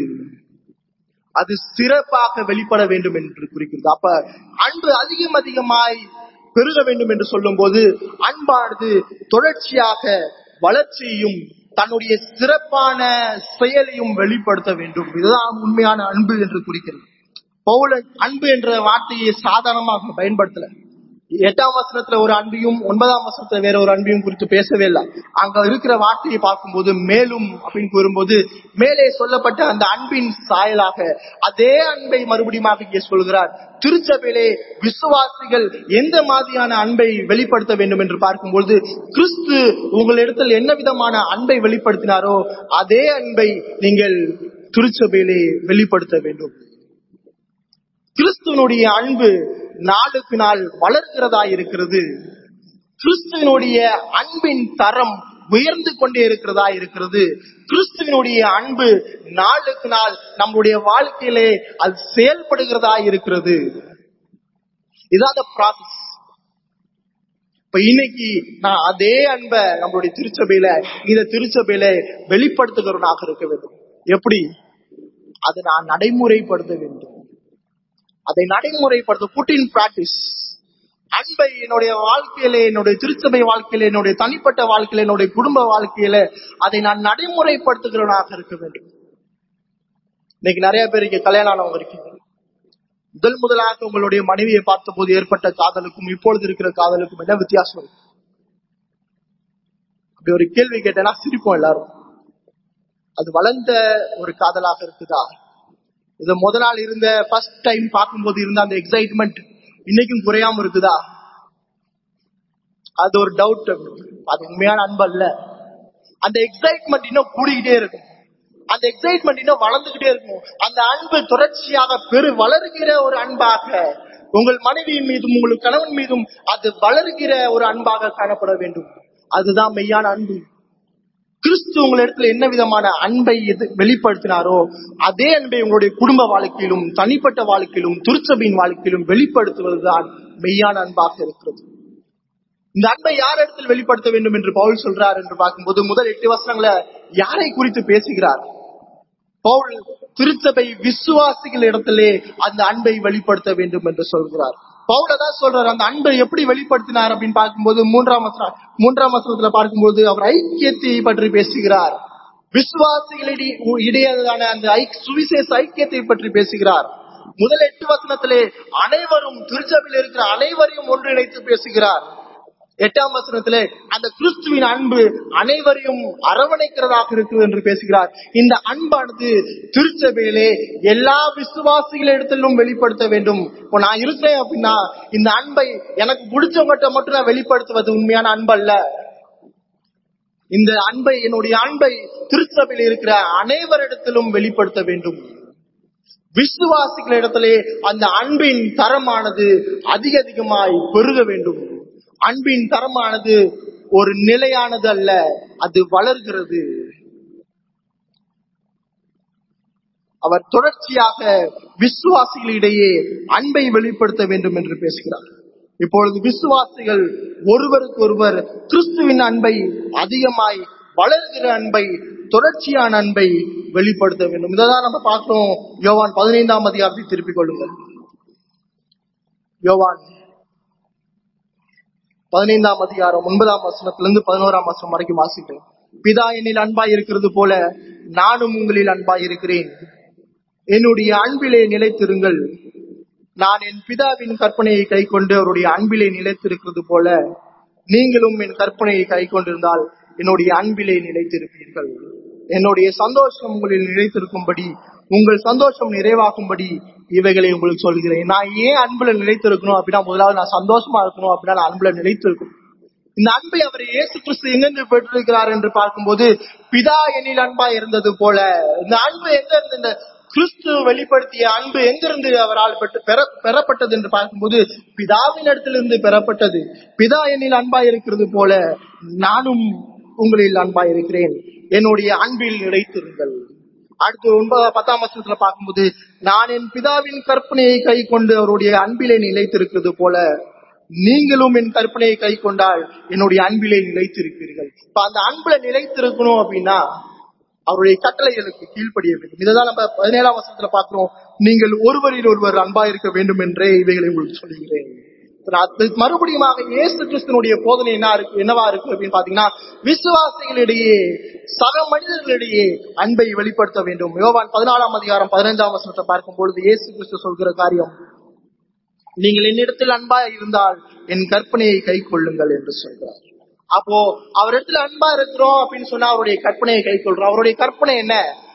அது சிறப்பாக வெளிப்பட வேண்டும் என்று குறிக்கிறது அப்ப அன்பு அதிகம் அதிகமாய் பெருக வேண்டும் என்று சொல்லும் போது அன்பானது தொடர்ச்சியாக வளர்ச்சியையும் தன்னுடைய சிறப்பான செயலையும் வெளிப்படுத்த வேண்டும் இதுதான் உண்மையான அன்பு என்று குறிக்கிறது பவுல அன்பு என்ற வார்த்தையை சாதாரணமாக பயன்படுத்தல எட்டாம் வசனத்துல ஒரு அன்பையும் ஒன்பதாம் வசனத்துல வேற ஒரு அன்பையும் குறித்து பேசவே இல்லை அங்க இருக்கிற வார்த்தையை பார்க்கும்போது மேலும் அப்படின்னு கூறும்போது மேலே சொல்லப்பட்ட அந்த அன்பின் சாயலாக அதே அன்பை மறுபடியும் இங்கே சொல்கிறார் திருச்சபையிலே விசுவாசிகள் எந்த மாதிரியான அன்பை வெளிப்படுத்த வேண்டும் என்று பார்க்கும்போது கிறிஸ்து உங்களிடத்தில் என்ன விதமான அன்பை வெளிப்படுத்தினாரோ அதே அன்பை நீங்கள் திருச்சபையிலே வெளிப்படுத்த வேண்டும் கிறிஸ்துவனுடைய அன்பு நாளுக்கு நாள் வளர்கிறதா இருக்கிறது கிறிஸ்துவனுடைய அன்பின் தரம் உயர்ந்து கொண்டே இருக்கிறதா இருக்கிறது கிறிஸ்துவனுடைய அன்பு நாளுக்கு நாள் நம்முடைய வாழ்க்கையிலே அது செயல்படுகிறதா இருக்கிறது இதான் ப்ராசஸ் இப்ப இன்னைக்கு நான் அதே அன்பை நம்மளுடைய திருச்சபையில இந்த திருச்சபையில வெளிப்படுத்துகிறவனாக இருக்க வேண்டும் எப்படி அதை நான் நடைமுறைப்படுத்த வேண்டும் அதை நடைமுறைப்படுத்த புட் இன் பிராக்டிஸ் அன்பை என்னுடைய வாழ்க்கையில என்னுடைய திருச்சபை வாழ்க்கையில என்னுடைய தனிப்பட்ட வாழ்க்கையில என்னுடைய குடும்ப வாழ்க்கையில அதை நான் நடைமுறைப்படுத்துகிறவனாக இருக்க வேண்டும் இன்னைக்கு நிறைய பேர் இங்க கல்யாணம் ஆனவங்க இருக்கீங்க முதல் முதலாக உங்களுடைய மனைவியை பார்த்த போது ஏற்பட்ட காதலுக்கும் இப்பொழுது இருக்கிற காதலுக்கும் என்ன வித்தியாசம் இருக்கு அப்படி ஒரு கேள்வி கேட்டேன்னா சிரிப்போம் எல்லாரும் அது வளர்ந்த ஒரு காதலாக இருக்குதா இது முத நாள் இருந்த ஃபர்ஸ்ட் டைம் பார்க்கும்போது இருந்த அந்த எக்ஸைட்மெண்ட் இன்னைக்கும் குறையாம இருக்குதா அது ஒரு டவுட் அது உண்மையான அன்பு அல்ல அந்த எக்ஸைட்மெண்ட் இன்னும் கூடிக்கிட்டே இருக்கும் அந்த எக்ஸைட்மெண்ட் இன்னும் வளர்ந்துகிட்டே இருக்கும் அந்த அன்பு தொடர்ச்சியாக பெரு வளருகிற ஒரு அன்பாக உங்கள் மனைவியின் மீதும் உங்கள் கணவன் மீதும் அது வளருகிற ஒரு அன்பாக காணப்பட வேண்டும் அதுதான் மெய்யான அன்பு கிறிஸ்து உங்களிடத்துல என்ன விதமான அன்பை எது வெளிப்படுத்தினாரோ அதே அன்பை உங்களுடைய குடும்ப வாழ்க்கையிலும் தனிப்பட்ட வாழ்க்கையிலும் திருச்சபையின் வாழ்க்கையிலும் வெளிப்படுத்துவதுதான் மெய்யான அன்பாக இருக்கிறது இந்த அன்பை யார் இடத்தில் வெளிப்படுத்த வேண்டும் என்று பவுல் சொல்றார் என்று பார்க்கும்போது முதல் எட்டு வசனங்களை யாரை குறித்து பேசுகிறார் பவுல் திருச்சபை விசுவாசிகள் இடத்திலே அந்த அன்பை வெளிப்படுத்த வேண்டும் என்று சொல்கிறார் பவுல தான் சொல்றார் அந்த அன்பை எப்படி வெளிப்படுத்தினார் அப்படின்னு பார்க்கும்போது மூன்றாம் வசனம் மூன்றாம் வசனத்துல பார்க்கும்போது அவர் ஐக்கியத்தை பற்றி பேசுகிறார் விசுவாசிகளிடையே இடையேதான அந்த ஐக்- சுவிசேஷ ஐக்கியத்தை பற்றி பேசுகிறார் முதல் எட்டு வசனத்திலே அனைவரும் திருச்சபையில் இருக்கிற அனைவரையும் ஒன்றிணைத்து பேசுகிறார் எட்டாம் வசனத்திலே அந்த கிறிஸ்துவின் அன்பு அனைவரையும் அரவணைக்கிறதாக இருக்குது என்று பேசுகிறார் இந்த அன்பானது திருச்சபையிலே எல்லா விசுவாசிகளிடத்திலும் வெளிப்படுத்த வேண்டும் இப்போ நான் இருக்கிறேன் அப்படின்னா இந்த அன்பை எனக்கு பிடிச்சவங்ககிட்ட மட்டும் நான் வெளிப்படுத்துவது உண்மையான அன்பு அல்ல இந்த அன்பை என்னுடைய அன்பை திருச்சபையில் இருக்கிற அனைவரிடத்திலும் வெளிப்படுத்த வேண்டும் விசுவாசிகளிடத்திலே அந்த அன்பின் தரமானது அதிக அதிகமாய் பெருக வேண்டும் அன்பின் தரமானது ஒரு நிலையானது அல்ல அது வளர்கிறது அவர் தொடர்ச்சியாக விசுவாசிகளிடையே அன்பை வெளிப்படுத்த வேண்டும் என்று பேசுகிறார் இப்பொழுது விசுவாசிகள் ஒருவருக்கு ஒருவர் கிறிஸ்துவின் அன்பை அதிகமாய் வளர்கிற அன்பை தொடர்ச்சியான அன்பை வெளிப்படுத்த வேண்டும் இதைதான் நம்ம பார்க்கிறோம் யோவான் பதினைந்தாம் அதிகாரத்தை திருப்பிக் கொள்ளுங்கள் யோவான் பதினைந்தாம் அதிகாரம் ஒன்பதாம் வசனத்திலிருந்து பதினோராம் வசனம் வரைக்கும் வாசிக்கிறேன் பிதா என்னில் அன்பாய் இருக்கிறது போல நானும் உங்களில் அன்பாய் இருக்கிறேன் என்னுடைய அன்பிலே நிலைத்திருங்கள் நான் என் பிதாவின் கற்பனையை கை கொண்டு அவருடைய அன்பிலே நிலைத்திருக்கிறது போல நீங்களும் என் கற்பனையை கை கொண்டிருந்தால் என்னுடைய அன்பிலே நிலைத்திருப்பீர்கள் என்னுடைய சந்தோஷம் உங்களில் நிலைத்திருக்கும்படி உங்கள் சந்தோஷம் நிறைவாகும்படி இவைகளை உங்களுக்கு சொல்கிறேன் நான் ஏன் அன்புல நிலைத்திருக்கணும் அப்படின்னா முதலாவது நான் சந்தோஷமா இருக்கணும் அப்படின்னா நான் அன்புல நிலைத்திருக்கணும் இந்த அன்பை அவர் இயேசு கிறிஸ்து எங்கிருந்து பெற்றிருக்கிறார் என்று பார்க்கும்போது பிதா என்னில் அன்பா இருந்தது போல இந்த அன்பு எங்க இருந்து இந்த கிறிஸ்து வெளிப்படுத்திய அன்பு எங்கிருந்து அவரால் பெற்று பெற பெறப்பட்டது என்று பார்க்கும்போது பிதாவின் இடத்திலிருந்து பெறப்பட்டது பிதா என்னில் அன்பா இருக்கிறது போல நானும் உங்களில் அன்பா இருக்கிறேன் என்னுடைய அன்பில் நிலைத்திருங்கள் அடுத்து ஒன்பது பத்தாம் வருஷத்துல பார்க்கும்போது நான் என் பிதாவின் கற்பனையை கை கொண்டு அவருடைய அன்பிலே நிலைத்திருக்கிறது போல நீங்களும் என் கற்பனையை கை கொண்டால் என்னுடைய அன்பிலே நிலைத்திருப்பீர்கள் இப்ப அந்த அன்புல நிலைத்திருக்கணும் அப்படின்னா அவருடைய கட்டளைகளுக்கு கீழ்ப்படிய வேண்டும் இதைதான் நம்ம பதினேழாம் வருஷத்துல பார்க்கிறோம் நீங்கள் ஒருவரில் ஒருவர் அன்பா இருக்க வேண்டும் என்றே இவைகளை உங்களுக்கு சொல்லுகிறேன் இப்ப நான் அது மறுபடியும் இயேசு கிறிஸ்தனுடைய போதனை என்ன இருக்கு என்னவா இருக்கு அப்படின்னு பாத்தீங்கன்னா விசுவாசிகளிடையே சக மனிதர்களிடையே அன்பை வெளிப்படுத்த வேண்டும் யோவான் பதினாலாம் அதிகாரம் பதினைந்தாம் வசனத்தை பார்க்கும் பொழுது இயேசு கிறிஸ்து சொல்கிற காரியம் நீங்கள் என்னிடத்தில் அன்பா இருந்தால் என் கற்பனையை கை கொள்ளுங்கள் என்று சொல்றார் அப்போ அவரிடத்துல அன்பா இருக்கிறோம் அப்படின்னு சொன்னா அவருடைய கற்பனையை கை கொள்றோம் அவருடைய கற்பனை என்ன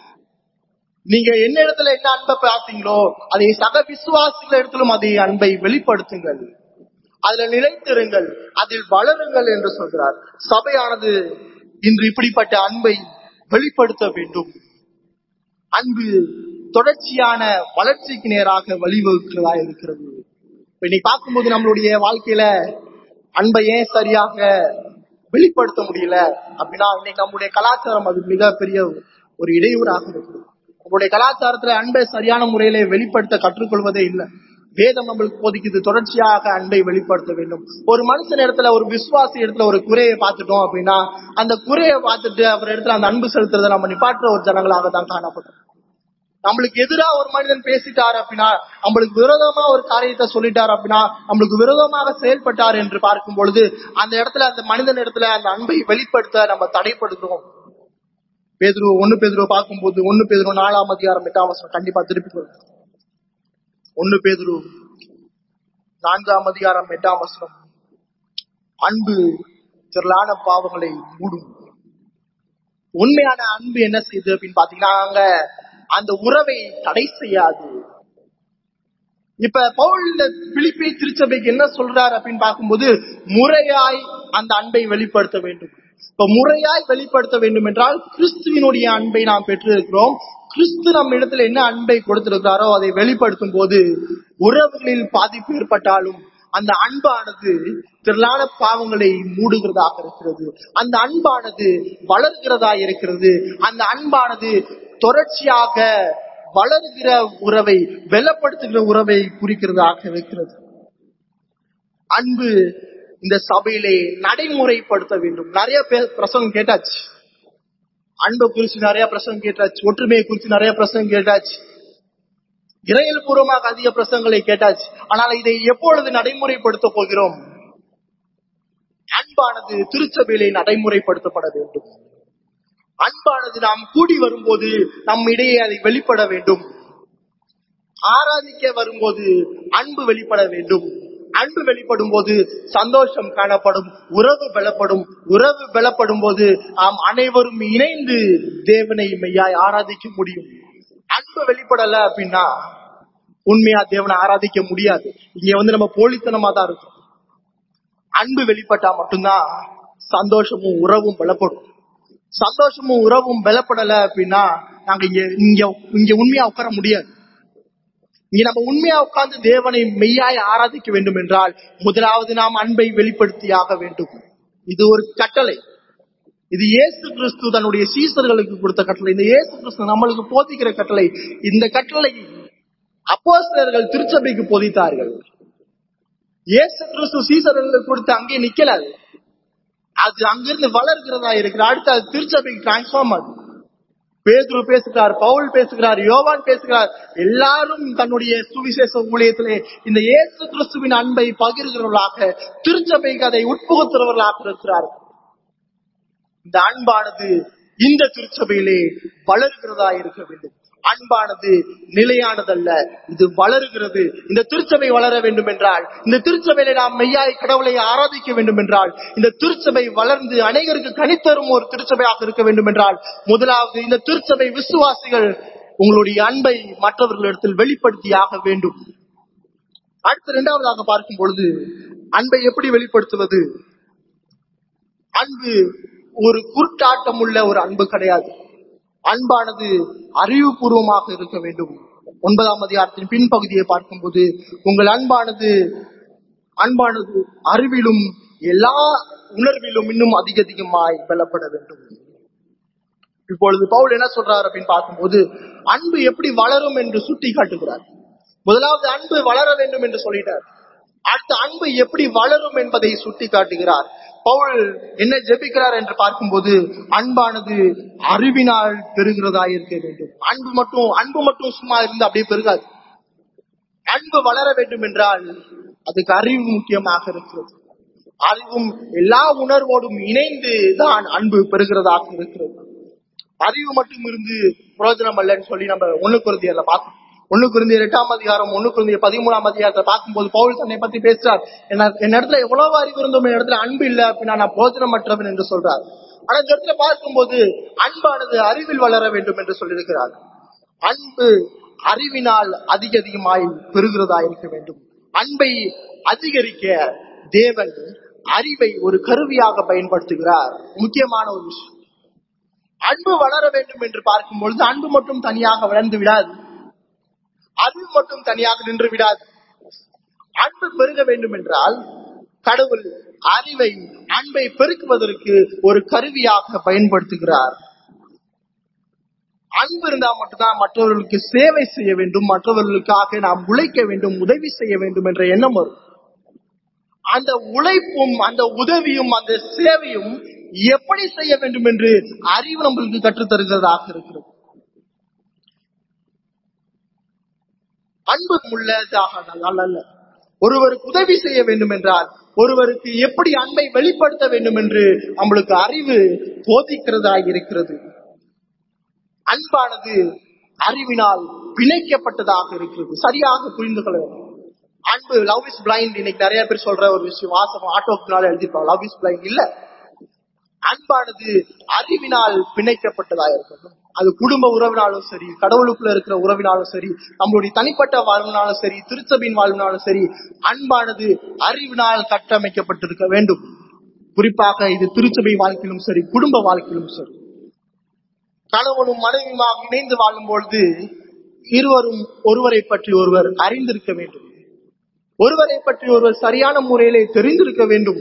நீங்க என்ன இடத்துல என்ன அன்பை பார்த்தீங்களோ அதை சக விசுவாசிகள் இடத்திலும் அதை அன்பை வெளிப்படுத்துங்கள் அதுல நிலைத்திருங்கள் அதில் வளருங்கள் என்று சொல்கிறார் சபையானது இன்று இப்படிப்பட்ட அன்பை வெளிப்படுத்த வேண்டும் அன்பு தொடர்ச்சியான வளர்ச்சிக்கு நேராக வழிவகுக்கிறதா இருக்கிறது இப்ப இன்னைக்கு பார்க்கும்போது நம்மளுடைய வாழ்க்கையில அன்பை ஏன் சரியாக வெளிப்படுத்த முடியல அப்படின்னா இன்னைக்கு நம்முடைய கலாச்சாரம் அது மிகப்பெரிய ஒரு இடையூறாக இருக்குது நம்மளுடைய கலாச்சாரத்துல அன்பை சரியான முறையில வெளிப்படுத்த கற்றுக்கொள்வதே இல்லை வேதம் நம்மளுக்கு போதிக்குது தொடர்ச்சியாக அன்பை வெளிப்படுத்த வேண்டும் ஒரு மனுஷன் இடத்துல ஒரு விசுவாசி இடத்துல ஒரு குறையை பார்த்துட்டோம் அப்படின்னா அந்த குறையை பார்த்துட்டு அவர் இடத்துல அந்த அன்பு செலுத்துறதை நம்ம நிப்பாட்டுற ஒரு ஜனங்களாக தான் காணப்பட்டோம் நம்மளுக்கு எதிரா ஒரு மனிதன் பேசிட்டார் அப்படின்னா நம்மளுக்கு விரோதமா ஒரு காரியத்தை சொல்லிட்டார் அப்படின்னா நம்மளுக்கு விரோதமாக செயல்பட்டார் என்று பார்க்கும் பொழுது அந்த இடத்துல அந்த மனிதன் இடத்துல அந்த அன்பை வெளிப்படுத்த நம்ம தடைப்படுகிறோம் பேதுரு ஒண்ணு பேதுருவை பார்க்கும்போது ஒண்ணு பேதுரு நாலாம் அதிகாரம் எட்டாம் வசனம் கண்டிப்பா திருப்பி சொல்லுங்க ஒண்ணு பேதுரு நான்காம் அதிகாரம் எட்டாம் வசனம் அன்பு திரளான பாவங்களை மூடும் உண்மையான அன்பு என்ன செய்யுது அப்படின்னு பாத்தீங்கன்னா அங்க அந்த உறவை தடை செய்யாது இப்ப பவுல் இந்த பிலிப்பி திருச்சபைக்கு என்ன சொல்றாரு அப்படின்னு பார்க்கும்போது முறையாய் அந்த அன்பை வெளிப்படுத்த வேண்டும் இப்ப முறையாய் வெளிப்படுத்த வேண்டும் என்றால் கிறிஸ்துவினுடைய அன்பை நாம் பெற்றிருக்கிறோம் கிறிஸ்து நம்ம இடத்துல என்ன அன்பை கொடுத்திருக்கிறாரோ அதை வெளிப்படுத்தும் போது உறவுகளில் பாதிப்பு ஏற்பட்டாலும் அந்த அன்பானது திரளான பாவங்களை மூடுகிறதாக இருக்கிறது அந்த அன்பானது வளர்கிறதா இருக்கிறது அந்த அன்பானது தொடர்ச்சியாக வளர்கிற உறவை வெள்ளப்படுத்துகிற உறவை குறிக்கிறதாக இருக்கிறது அன்பு இந்த சபையிலே நடைமுறைப்படுத்த வேண்டும் நிறைய பேர் பிரசங்கம் கேட்டாச்சு அன்பை குறிச்சு நிறைய பிரசங்கம் கேட்டாச்சு ஒற்றுமையை குறித்து நிறைய பிரசங்கம் கேட்டாச்சு இறையல் பூர்வமாக அதிக பிரசங்களை கேட்டாச்சு ஆனால் இதை எப்பொழுது நடைமுறைப்படுத்த போகிறோம் அன்பானது திருச்சபையிலே நடைமுறைப்படுத்தப்பட வேண்டும் அன்பானது நாம் கூடி வரும்போது நம் இடையே அதை வெளிப்பட வேண்டும் ஆராதிக்க வரும்போது அன்பு வெளிப்பட வேண்டும் அன்பு வெளிப்படும் போது சந்தோஷம் காணப்படும் உறவு பலப்படும் உறவு பலப்படும் போது நாம் அனைவரும் இணைந்து தேவனை மெய்யாய் ஆராதிக்க முடியும் அன்பு வெளிப்படல அப்படின்னா உண்மையா தேவனை ஆராதிக்க முடியாது இங்க வந்து நம்ம போலித்தனமா தான் இருக்கும் அன்பு வெளிப்பட்டா மட்டும்தான் சந்தோஷமும் உறவும் பலப்படும் சந்தோஷமும் உறவும் பலப்படல அப்படின்னா நாங்க இங்க இங்க இங்க உண்மையா உட்கார முடியாது இங்க நம்ம உண்மையா உட்கார்ந்து தேவனை மெய்யாய் ஆராதிக்க வேண்டும் என்றால் முதலாவது நாம் அன்பை வெளிப்படுத்தியாக வேண்டும் இது ஒரு கட்டளை இது இயேசு கிறிஸ்து தன்னுடைய சீசர்களுக்கு கொடுத்த கட்டளை இந்த இயேசு கிறிஸ்து நம்மளுக்கு போதிக்கிற கட்டளை இந்த கட்டளை அப்போஸ்தலர்கள் திருச்சபைக்கு போதித்தார்கள் இயேசு கிறிஸ்து சீசர்களுக்கு கொடுத்து அங்கே நிக்கல அது. அது அங்கிருந்து வளர்கிறதா இருக்கிற அடுத்து அது திருச்சபைக்கு டிரான்ஸ்ஃபார்ம் ஆகுது பேதுரு பேசுகிறார் பவுல் பேசுகிறார் யோவான் பேசுகிறார் எல்லாரும் தன்னுடைய சுவிசேஷ ஊழியத்திலே இந்த இயேசு கிறிஸ்துவின் அன்பை பகிர்கிறவர்களாக திருச்சபைக்கு அதை உட்புகுத்துறவர்களாக இருக்கிறார்கள் இந்த அன்பானது இந்த திருச்சபையிலே வளர்கிறதா இருக்க வேண்டும் அன்பானது நிலையானதல்ல இது வளருகிறது இந்த திருச்சபை வளர வேண்டும் என்றால் இந்த திருச்சபையில நாம் மெய்யாய் கடவுளை ஆராதிக்க வேண்டும் என்றால் இந்த திருச்சபை வளர்ந்து அநேகருக்கு கனித்தரும் ஒரு திருச்சபையாக இருக்க வேண்டும் என்றால் முதலாவது இந்த திருச்சபை விசுவாசிகள் உங்களுடைய அன்பை மற்றவர்களிடத்தில் வெளிப்படுத்தியாக வேண்டும் அடுத்து இரண்டாவதாக பார்க்கும் பொழுது அன்பை எப்படி வெளிப்படுத்துவது அன்பு ஒரு குருட்டாட்டம் உள்ள ஒரு அன்பு கிடையாது அன்பானது அறிவுபூர்வமாக இருக்க வேண்டும் ஒன்பதாம் அதிகாரத்தின் பின்பகுதியை பார்க்கும்போது உங்கள் அன்பானது அன்பானது அறிவிலும் எல்லா உணர்விலும் இன்னும் அதிக அதிகமாய் பலப்பட வேண்டும் இப்பொழுது பவுல் என்ன சொல்றார் அப்படின்னு பார்க்கும்போது அன்பு எப்படி வளரும் என்று சுட்டி காட்டுகிறார் முதலாவது அன்பு வளர வேண்டும் என்று சொல்லிட்டார் அடுத்த அன்பு எப்படி வளரும் என்பதை சுட்டி காட்டுகிறார் பவுல் என்ன ஜெபிக்கிறார் என்று பார்க்கும்போது அன்பானது அறிவினால் பெருகிறதா இருக்க வேண்டும் அன்பு மட்டும் அன்பு மட்டும் சும்மா இருந்து அப்படியே பெருகாது அன்பு வளர வேண்டும் என்றால் அதுக்கு அறிவு முக்கியமாக இருக்கிறது அறிவும் எல்லா உணர்வோடும் இணைந்து தான் அன்பு பெறுகிறதாக இருக்கிறது அறிவு மட்டும் இருந்து பிரயோஜனம் அல்லன்னு சொல்லி நம்ம ஒண்ணு குருந்தியர்ல பார்த்தோம் ஒண்ணு குருந்தியர் எட்டாம் அதிகாரம் ஒண்ணு குருந்தியர் பதிமூணாம் அதிகாரத்தை பார்க்கும்போது பவுல் தன்னை பத்தி பேசுறார் என்ன என் இடத்துல எவ்வளவு அறிவு இருந்தும் என் இடத்துல அன்பு இல்ல அப்படின்னா நான் போஜனமற்றவன் என்று சொல்றார் ஆனா இந்த இடத்துல பார்க்கும்போது அன்பானது அறிவில் வளர வேண்டும் என்று சொல்லியிருக்கிறார் அன்பு அறிவினால் அதிக அதிகமாய் பெறுகிறதா இருக்க வேண்டும் அன்பை அதிகரிக்க தேவன் அறிவை ஒரு கருவியாக பயன்படுத்துகிறார் முக்கியமான ஒரு விஷயம் அன்பு வளர வேண்டும் என்று பார்க்கும் பொழுது அன்பு மட்டும் தனியாக வளர்ந்து விடாது அறிவு மட்டும் தனியாக நின்று விடாது அன்பு பெருக வேண்டும் என்றால் கடவுள் அறிவை அன்பை பெருக்குவதற்கு ஒரு கருவியாக பயன்படுத்துகிறார் அன்பு இருந்தா மட்டும்தான் மற்றவர்களுக்கு சேவை செய்ய வேண்டும் மற்றவர்களுக்காக நாம் உழைக்க வேண்டும் உதவி செய்ய வேண்டும் என்ற எண்ணம் வரும் அந்த உழைப்பும் அந்த உதவியும் அந்த சேவையும் எப்படி செய்ய வேண்டும் என்று அறிவு நம்மளுக்கு கற்றுத் தருகிறதாக இருக்கிறது அன்பு உள்ளதாக அல்ல ஒருவருக்கு உதவி செய்ய வேண்டும் என்றால் ஒருவருக்கு எப்படி அன்பை வெளிப்படுத்த வேண்டும் என்று நம்மளுக்கு அறிவு போதிக்கிறதா இருக்கிறது அன்பானது அறிவினால் பிணைக்கப்பட்டதாக இருக்கிறது சரியாக புரிந்து கொள்ள வேண்டும் அன்பு லவ் இஸ் பிளைண்ட் இன்னைக்கு நிறைய பேர் சொல்ற ஒரு விஷயம் வாசகம் ஆட்டோக்குனால எழுதிருப்பாங்க லவ் இஸ் பிளைண்ட் இல்ல அன்பானது அறிவினால் பிணைக்கப்பட்டதா இருக்கணும் அது குடும்ப உறவினாலும் சரி கடவுளுக்குள்ள இருக்கிற உறவினாலும் சரி நம்மளுடைய தனிப்பட்ட வாழ்வினாலும் சரி திருச்சபையின் வாழ்வினாலும் சரி அன்பானது அறிவினால் கட்டமைக்கப்பட்டிருக்க வேண்டும் குறிப்பாக இது திருச்சபை வாழ்க்கையிலும் சரி குடும்ப வாழ்க்கையிலும் சரி கணவனும் மனைவியுமாக இணைந்து வாழும் பொழுது இருவரும் ஒருவரை பற்றி ஒருவர் அறிந்திருக்க வேண்டும் ஒருவரை பற்றி ஒருவர் சரியான முறையிலே தெரிந்திருக்க வேண்டும்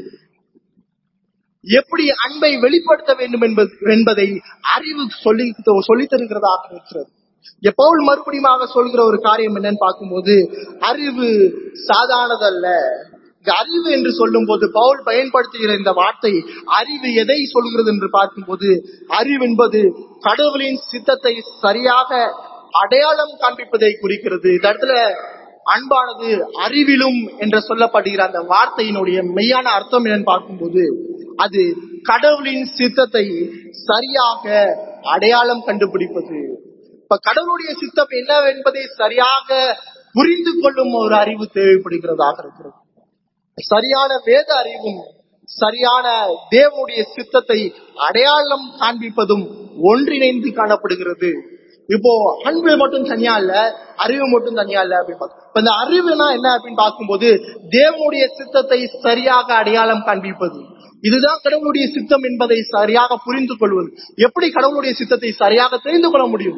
எப்படி அன்பை வெளிப்படுத்த வேண்டும் என்பது என்பதை அறிவு சொல்லி சொல்லி தருகிறதாக இருக்கிறது எப்போது மறுபடியும் சொல்கிற ஒரு காரியம் என்னன்னு பார்க்கும்போது அறிவு சாதாரணதல்ல அறிவு என்று சொல்லும் போது பவுல் பயன்படுத்துகிற இந்த வார்த்தை அறிவு எதை சொல்கிறது என்று பார்க்கும்போது அறிவு என்பது கடவுளின் சித்தத்தை சரியாக அடையாளம் காண்பிப்பதை குறிக்கிறது இந்த இடத்துல அன்பானது அறிவிலும் என்று சொல்லப்படுகிற அந்த வார்த்தையினுடைய மெய்யான அர்த்தம் என்னன்னு பார்க்கும்போது அது கடவுளின் சித்தத்தை சரியாக அடையாளம் கண்டுபிடிப்பது இப்ப கடவுளுடைய சித்தம் என்ன என்பதை சரியாக புரிந்து கொள்ளும் ஒரு அறிவு தேவைப்படுகிறதாக இருக்கிறது சரியான வேத அறிவும் சரியான தேவனுடைய சித்தத்தை அடையாளம் காண்பிப்பதும் ஒன்றிணைந்து காணப்படுகிறது இப்போ அன்பு மட்டும் தனியா இல்ல அறிவு மட்டும் தனியா இல்ல அப்படின்னு இப்ப இந்த அறிவுனா என்ன அப்படின்னு பார்க்கும்போது தேவனுடைய சித்தத்தை சரியாக அடையாளம் காண்பிப்பது இதுதான் கடவுளுடைய சித்தம் என்பதை சரியாக புரிந்து கொள்வது எப்படி கடவுளுடைய சித்தத்தை சரியாக தெரிந்து கொள்ள முடியும்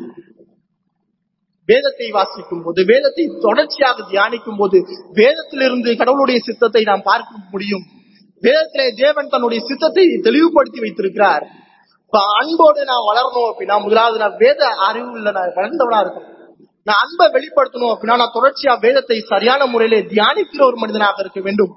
வேதத்தை வாசிக்கும் போது வேதத்தை தொடர்ச்சியாக தியானிக்கும் போது வேதத்திலிருந்து கடவுளுடைய சித்தத்தை நாம் பார்க்க முடியும் வேதத்திலே தேவன் தன்னுடைய சித்தத்தை தெளிவுபடுத்தி வைத்திருக்கிறார் இப்ப அன்போடு நான் வளரணும் அப்படின்னா முதலாவது நான் வேத அறிவுள்ள நான் வளர்ந்தவனா இருக்கணும் நான் அன்பை வெளிப்படுத்தணும் அப்படின்னா நான் தொடர்ச்சியா வேதத்தை சரியான முறையிலே தியானிக்கிற ஒரு மனிதனாக இருக்க வேண்டும்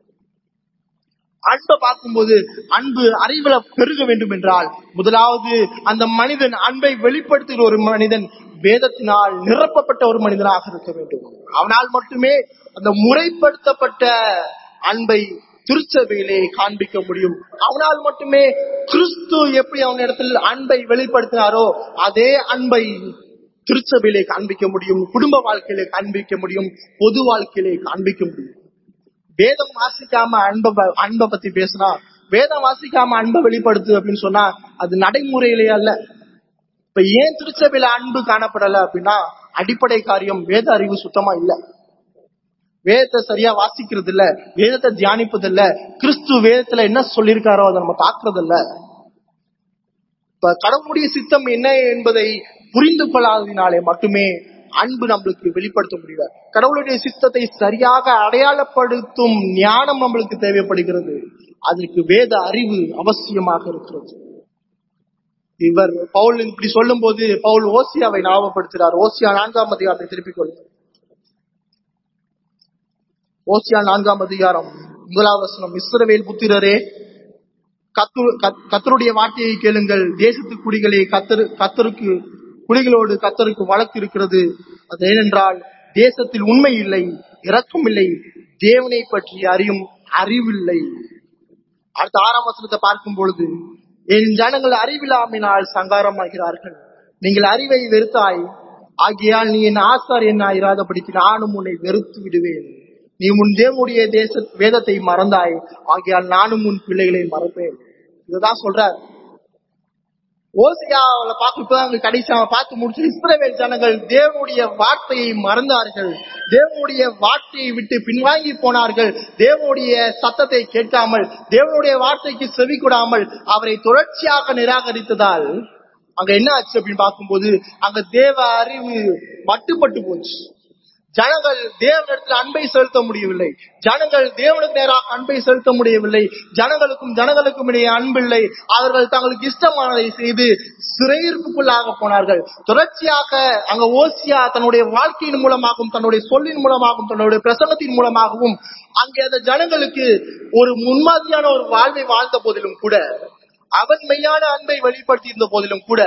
அன்பை பார்க்கும்போது அன்பு அறிவுல பெருக வேண்டும் என்றால் முதலாவது அந்த மனிதன் அன்பை வெளிப்படுத்துகிற ஒரு மனிதன் வேதத்தினால் நிரப்பப்பட்ட ஒரு மனிதனாக இருக்க வேண்டும் அவனால் மட்டுமே அந்த முறைப்படுத்தப்பட்ட அன்பை திருச்சபையிலே காண்பிக்க முடியும் அவனால் மட்டுமே கிறிஸ்து எப்படி அவன் இடத்தில் அன்பை வெளிப்படுத்தினாரோ அதே அன்பை திருச்சபையிலே காண்பிக்க முடியும் குடும்ப வாழ்க்கையிலே காண்பிக்க முடியும் பொது வாழ்க்கையிலே காண்பிக்க முடியும் வேதம் வாசிக்காம அன்பை அன்பை பத்தி பேசினா வேதம் வாசிக்காம அன்பை வெளிப்படுத்து அப்படின்னு சொன்னா அது நடைமுறையிலே அல்ல இப்ப ஏன் திருச்சபையில அன்பு காணப்படல அப்படின்னா அடிப்படை காரியம் வேத அறிவு சுத்தமா இல்ல வேதத்தை சரியா வாசிக்கிறது இல்ல வேதத்தை தியானிப்பது இல்ல கிறிஸ்து வேதத்துல என்ன சொல்லியிருக்காரோ அதை நம்ம தாக்குறது இல்ல இப்ப கடவுளுடைய சித்தம் என்ன என்பதை புரிந்து கொள்ளாததினாலே மட்டுமே அன்பு நம்மளுக்கு வெளிப்படுத்த முடியல கடவுளுடைய சித்தத்தை சரியாக அடையாளப்படுத்தும் ஞானம் நம்மளுக்கு தேவைப்படுகிறது அதற்கு வேத அறிவு அவசியமாக இருக்கிறது இவர் பவுல் இப்படி சொல்லும் போது பவுல் ஓசியாவை ஞாபகப்படுத்துகிறார் ஓசியா நான்காம் அதிகாரத்தை திருப்பிக் கொள்ளும் ஓசியா நான்காம் அதிகாரம் முதலாவது வசனம் இஸ்ரவேல் புத்திரரே கத்து கத்தருடைய வார்த்தையை கேளுங்கள் தேசத்து குடிகளே கத்தரு கத்தருக்கு குடிகளோடு கத்தருக்கு வழக்கு இருக்கிறது அது ஏனென்றால் தேசத்தில் உண்மை இல்லை இரக்கம் இல்லை தேவனை பற்றி அறியும் அறிவில்லை அடுத்த ஆறாம் வசனத்தை பார்க்கும் பொழுது என் ஜனங்கள் அறிவில்லாமினால் சங்காரமாகிறார்கள் நீங்கள் அறிவை வெறுத்தாய் ஆகியால் நீ என் ஆசார் என்ன இராதபடிக்கு நானும் உன்னை வெறுத்து விடுவேன் நீ முன் தேவனுடைய தேச வேதத்தை மறந்தாய் ஆகியால் நானும் உன் பிள்ளைகளை மறப்பேன் இதுதான் சொல்றார் ஓசியாவில பார்த்து இப்பதான் கடைசி அவன் பார்த்து முடிச்சு இஸ்ரவேல் ஜனங்கள் தேவனுடைய வார்த்தையை மறந்தார்கள் தேவனுடைய வார்த்தையை விட்டு பின்வாங்கி போனார்கள் தேவனுடைய சத்தத்தை கேட்காமல் தேவனுடைய வார்த்தைக்கு செவி கொடாமல் அவரை தொடர்ச்சியாக நிராகரித்ததால் அங்க என்ன ஆச்சு அப்படின்னு பார்க்கும்போது அங்க தேவ அறிவு மட்டுப்பட்டு போச்சு ஜனங்கள் தேவனிடத்தில் அன்பை செலுத்த முடியவில்லை ஜனங்கள் தேவனுக்கு நேராக அன்பை செலுத்த முடியவில்லை ஜனங்களுக்கும் ஜனங்களுக்கும் இடையே அன்பில்லை அவர்கள் தங்களுக்கு இஷ்டமானதை செய்து சிறையிருப்புக்குள்ளாக போனார்கள் தொடர்ச்சியாக அங்க ஓசியா தன்னுடைய வாழ்க்கையின் மூலமாகவும் தன்னுடைய சொல்லின் மூலமாகவும் தன்னுடைய பிரசங்கத்தின் மூலமாகவும் அங்கே அந்த ஜனங்களுக்கு ஒரு முன்மாதிரியான ஒரு வாழ்வை வாழ்ந்த போதிலும் கூட அவன் மெய்யான அன்பை வெளிப்படுத்தி இருந்த போதிலும் கூட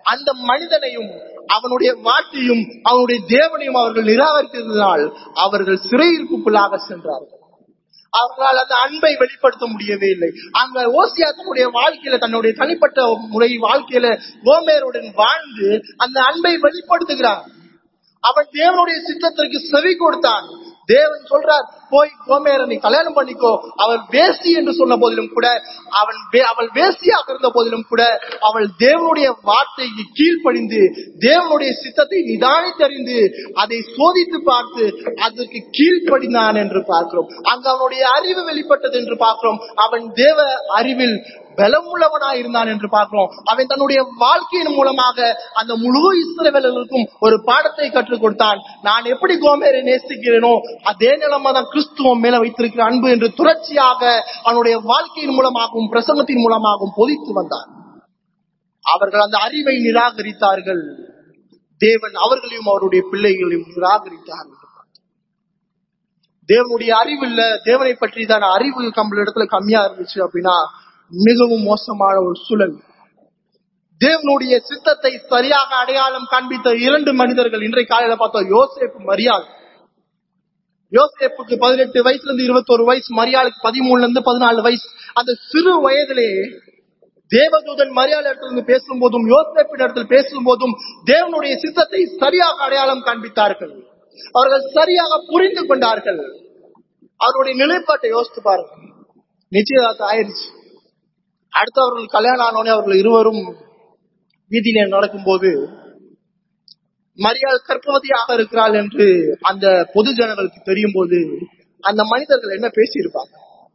அந்த மனிதனையும் அவனுடைய வார்த்தையும் அவனுடைய தேவனையும் அவர்கள் நிராகரித்ததினால் அவர்கள் சிறையிருப்புக்குள்ளாக சென்றார்கள் அவர்களால் அந்த அன்பை வெளிப்படுத்த முடியவே இல்லை அங்க ஓசியா தன்னுடைய வாழ்க்கையில தன்னுடைய தனிப்பட்ட முறை வாழ்க்கையில கோமேருடன் வாழ்ந்து அந்த அன்பை வெளிப்படுத்துகிறான் அவன் தேவனுடைய சித்தத்திற்கு செவி கொடுத்தான் தேவன் சொல்றார் போய் கோமேரனை கல்யாணம் பண்ணிக்கோ அவள் வேசி என்று சொன்ன போதிலும் கூட அவன் வே- அவள் வேசியாக இருந்த போதிலும் கூட அவள் தேவனுடைய வார்த்தைக்கு கீழ்ப்படிந்து தேவனுடைய சித்தத்தை நிதானித்தறிந்து அதை சோதித்து பார்த்து அதற்கு கீழ்ப்படிந்தான் என்று பார்க்கிறோம் அங்கு அவனுடைய அறிவு வெளிப்பட்டது என்று பார்க்கிறோம் அவன் தேவ அறிவில் பலமுள்ளவனாய் இருந்தான் என்று பார்க்கிறோம் அவன் தன்னுடைய வாழ்க்கையின் மூலமாக அந்த முழு இஸ்ரவேலர்களுக்கும் ஒரு பாடத்தை கற்றுக் கொடுத்தான் நான் எப்படி கோமேரை நேசிக்கிறேனோ அதே நிலைமை தான் கிறிஸ்துவம் மேல வைத்திருக்கிற அன்பு என்று தொடர்ச்சியாக அவனுடைய வாழ்க்கையின் மூலமாகவும் பிரசங்கத்தின் மூலமாகவும் பொதித்து வந்தான் அவர்கள் அந்த அறிவை நிராகரித்தார்கள் தேவன் அவர்களையும் அவருடைய பிள்ளைகளையும் நிராகரித்தார் என்று பார்த்தோம். தேவனுடைய அறிவு இல்ல தேவனை பற்றிதான அறிவு நம்மள இடத்துல கம்மியா இருந்துச்சு அப்படின்னா மிகவும் மோசமான ஒரு சூழல் தேவனுடைய சித்தத்தை சரியாக அடையாளம் காண்பித்த இரண்டு மனிதர்கள் இன்றைய காலையில பார்த்தோம் யோசேப்பு மரியாள் யோசேப்புக்கு பதினெட்டு வயசுல இருந்து இருபத்தொரு வயசு மரியாளுக்கு பதிமூணுல இருந்து பதினாலு வயசு அந்த சிறு வயதிலே தேவதூதன் மரியாதை இடத்துல இருந்து பேசும்போதும் யோசேப்பின் இடத்தில் பேசும்போதும் தேவனுடைய சித்தத்தை சரியாக அடையாளம் காண்பித்தார்கள் அவர்கள் சரியாக புரிந்து கொண்டார்கள் அவருடைய நிலைப்பாட்டை யோசித்து பாருங்க நிச்சயதார்த்தம் ஆயிருச்சு அடுத்து அவர்கள் கல்யாணம் ஆனோடனே அவர்கள் இருவரும் வீதியில நடக்கும்போது மரியாள் கர்ப்பவதியாக இருக்கிறாள் என்று அந்த பொது ஜனங்களுக்கு தெரியும் போது அந்த மனிதர்கள் என்ன பேசியிருப்பாங்க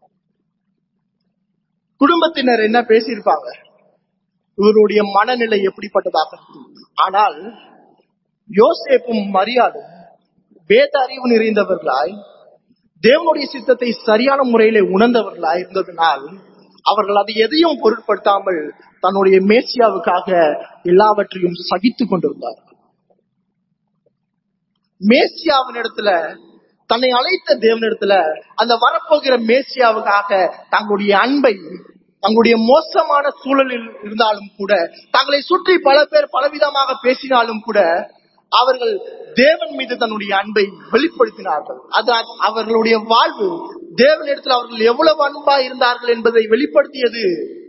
குடும்பத்தினர் என்ன பேசியிருப்பாங்க இவருடைய மனநிலை எப்படிப்பட்டதாக இருக்கும் ஆனால் யோசேப்பும் மரியாளும் வேத அறிவு நிறைந்தவர்களாய் தேவனுடைய சித்தத்தை சரியான முறையில உணர்ந்தவர்களாய் இருந்ததனால் அவர்கள் அதை எதையும் பொருட்படுத்தாமல் தன்னுடைய மேசியாவுக்காக எல்லாவற்றையும் சகித்துக் கொண்டிருந்தார்கள் மேசியாவின் இடத்துல தன்னை அழைத்த தேவனிடத்துல அந்த வரப்போகிற மேசியாவுக்காக தங்களுடைய அன்பை தங்களுடைய மோசமான சூழலில் இருந்தாலும் கூட தங்களை சுற்றி பல பேர் பலவிதமாக பேசினாலும் கூட அவர்கள் தேவன் மீது தன்னுடைய அன்பை வெளிப்படுத்தினார்கள் அது அ- அவர்களுடைய வாழ்வு தேவனிடத்தில் அவர்கள் எவ்வளவு அன்பா இருந்தார்கள் என்பதை வெளிப்படுத்தியது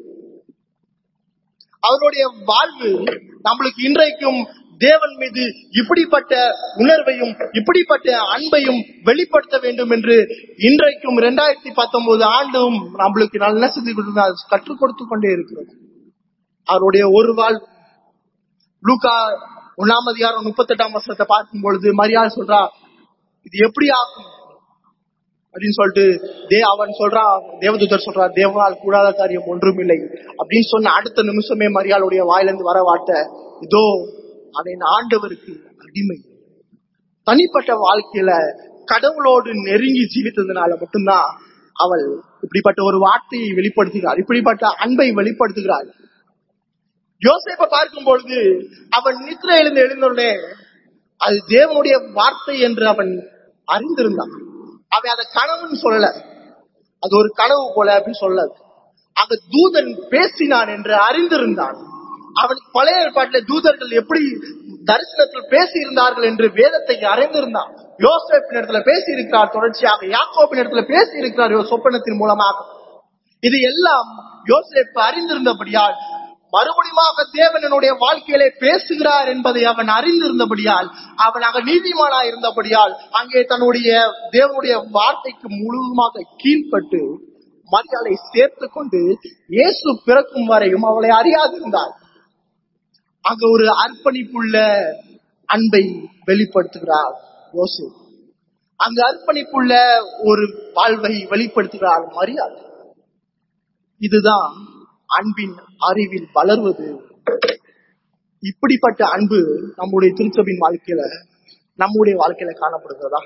அவருடைய வாழ்வு நம்மளுக்கு இன்றைக்கும் தேவன் மீது இப்படிப்பட்ட உணர்வையும் இப்படிப்பட்ட அன்பையும் வெளிப்படுத்த வேண்டும் என்று இன்றைக்கும் இரண்டாயிரத்தி பத்தொன்பது ஆண்டும் நம்மளுக்கு நல்ல செஞ்சு கற்றுக் கொடுத்து கொண்டே இருக்கிறது அவருடைய ஒரு வாழ் லூக்கா ஒன்னாம் அதிகாரம் முப்பத்தெட்டாம் வருஷத்தை பார்க்கும் பொழுது மரியாதை சொல்றா இது எப்படி ஆகும் அப்படின்னு சொல்லிட்டு தே அவன் சொல்றான் தேவதூதர் சொல்றா தேவனால் கூடாத காரியம் ஒன்றும் இல்லை அப்படின்னு சொன்ன அடுத்த நிமிஷமே மரியாளுடைய வாயிலிருந்து வர வாட்ட இதோ அவன் ஆண்டவருக்கு அடிமை தனிப்பட்ட வாழ்க்கையில கடவுளோடு நெருங்கி ஜீவித்ததுனால மட்டும்தான் அவள் இப்படிப்பட்ட ஒரு வார்த்தையை வெளிப்படுத்துகிறாள் இப்படிப்பட்ட அன்பை வெளிப்படுத்துகிறாள் யோசேப்பை பார்க்கும் பொழுது அவன் நித்திரை எழுந்து எழுந்தோடனே அது தேவனுடைய வார்த்தை என்று அவன் அறிந்திருந்தான் அவன் அதை கனவுன்னு சொல்லல அது ஒரு கனவு போல அப்படின்னு சொல்லல அங்க தூதன் பேசினான் என்று அறிந்திருந்தான் அவன் பழைய ஏற்பாட்டில் தூதர்கள் எப்படி தரிசனத்தில் பேசி இருந்தார்கள் என்று வேதத்தை அறிந்திருந்தான் யோசேப்பின் இடத்துல பேசி இருக்கிறார் தொடர்ச்சியாக யாக்கோபின் இடத்துல பேசி இருக்கிறார் சொப்பனத்தின் மூலமாக இது எல்லாம் யோசேப்பு அறிந்திருந்தபடியால் மறுபடியுமாக தேவன் என்னுடைய வாழ்க்கையிலே பேசுகிறார் என்பதை அவன் அறிந்திருந்தபடியால் அவன் அங்க நீதிமானா இருந்தபடியால் அங்கே தன்னுடைய தேவனுடைய வார்த்தைக்கு முழுவதுமாக கீழ்ப்பட்டு மரியாதை சேர்த்து கொண்டு இயேசு பிறக்கும் வரையும் அவளை அறியாதிருந்தாள் அங்க ஒரு அர்ப்பணிப்புள்ள அன்பை வெளிப்படுத்துகிறார் யோசு அங்க அர்ப்பணிப்புள்ள ஒரு வாழ்வை வெளிப்படுத்துகிறார் மரியாதை இதுதான் அன்பின் அறிவில் வளர்வது இப்படிப்பட்ட அன்பு நம்முடைய திருச்சபின் வாழ்க்கையில நம்முடைய வாழ்க்கையில காணப்படுகிறதா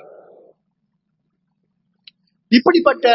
இப்படிப்பட்ட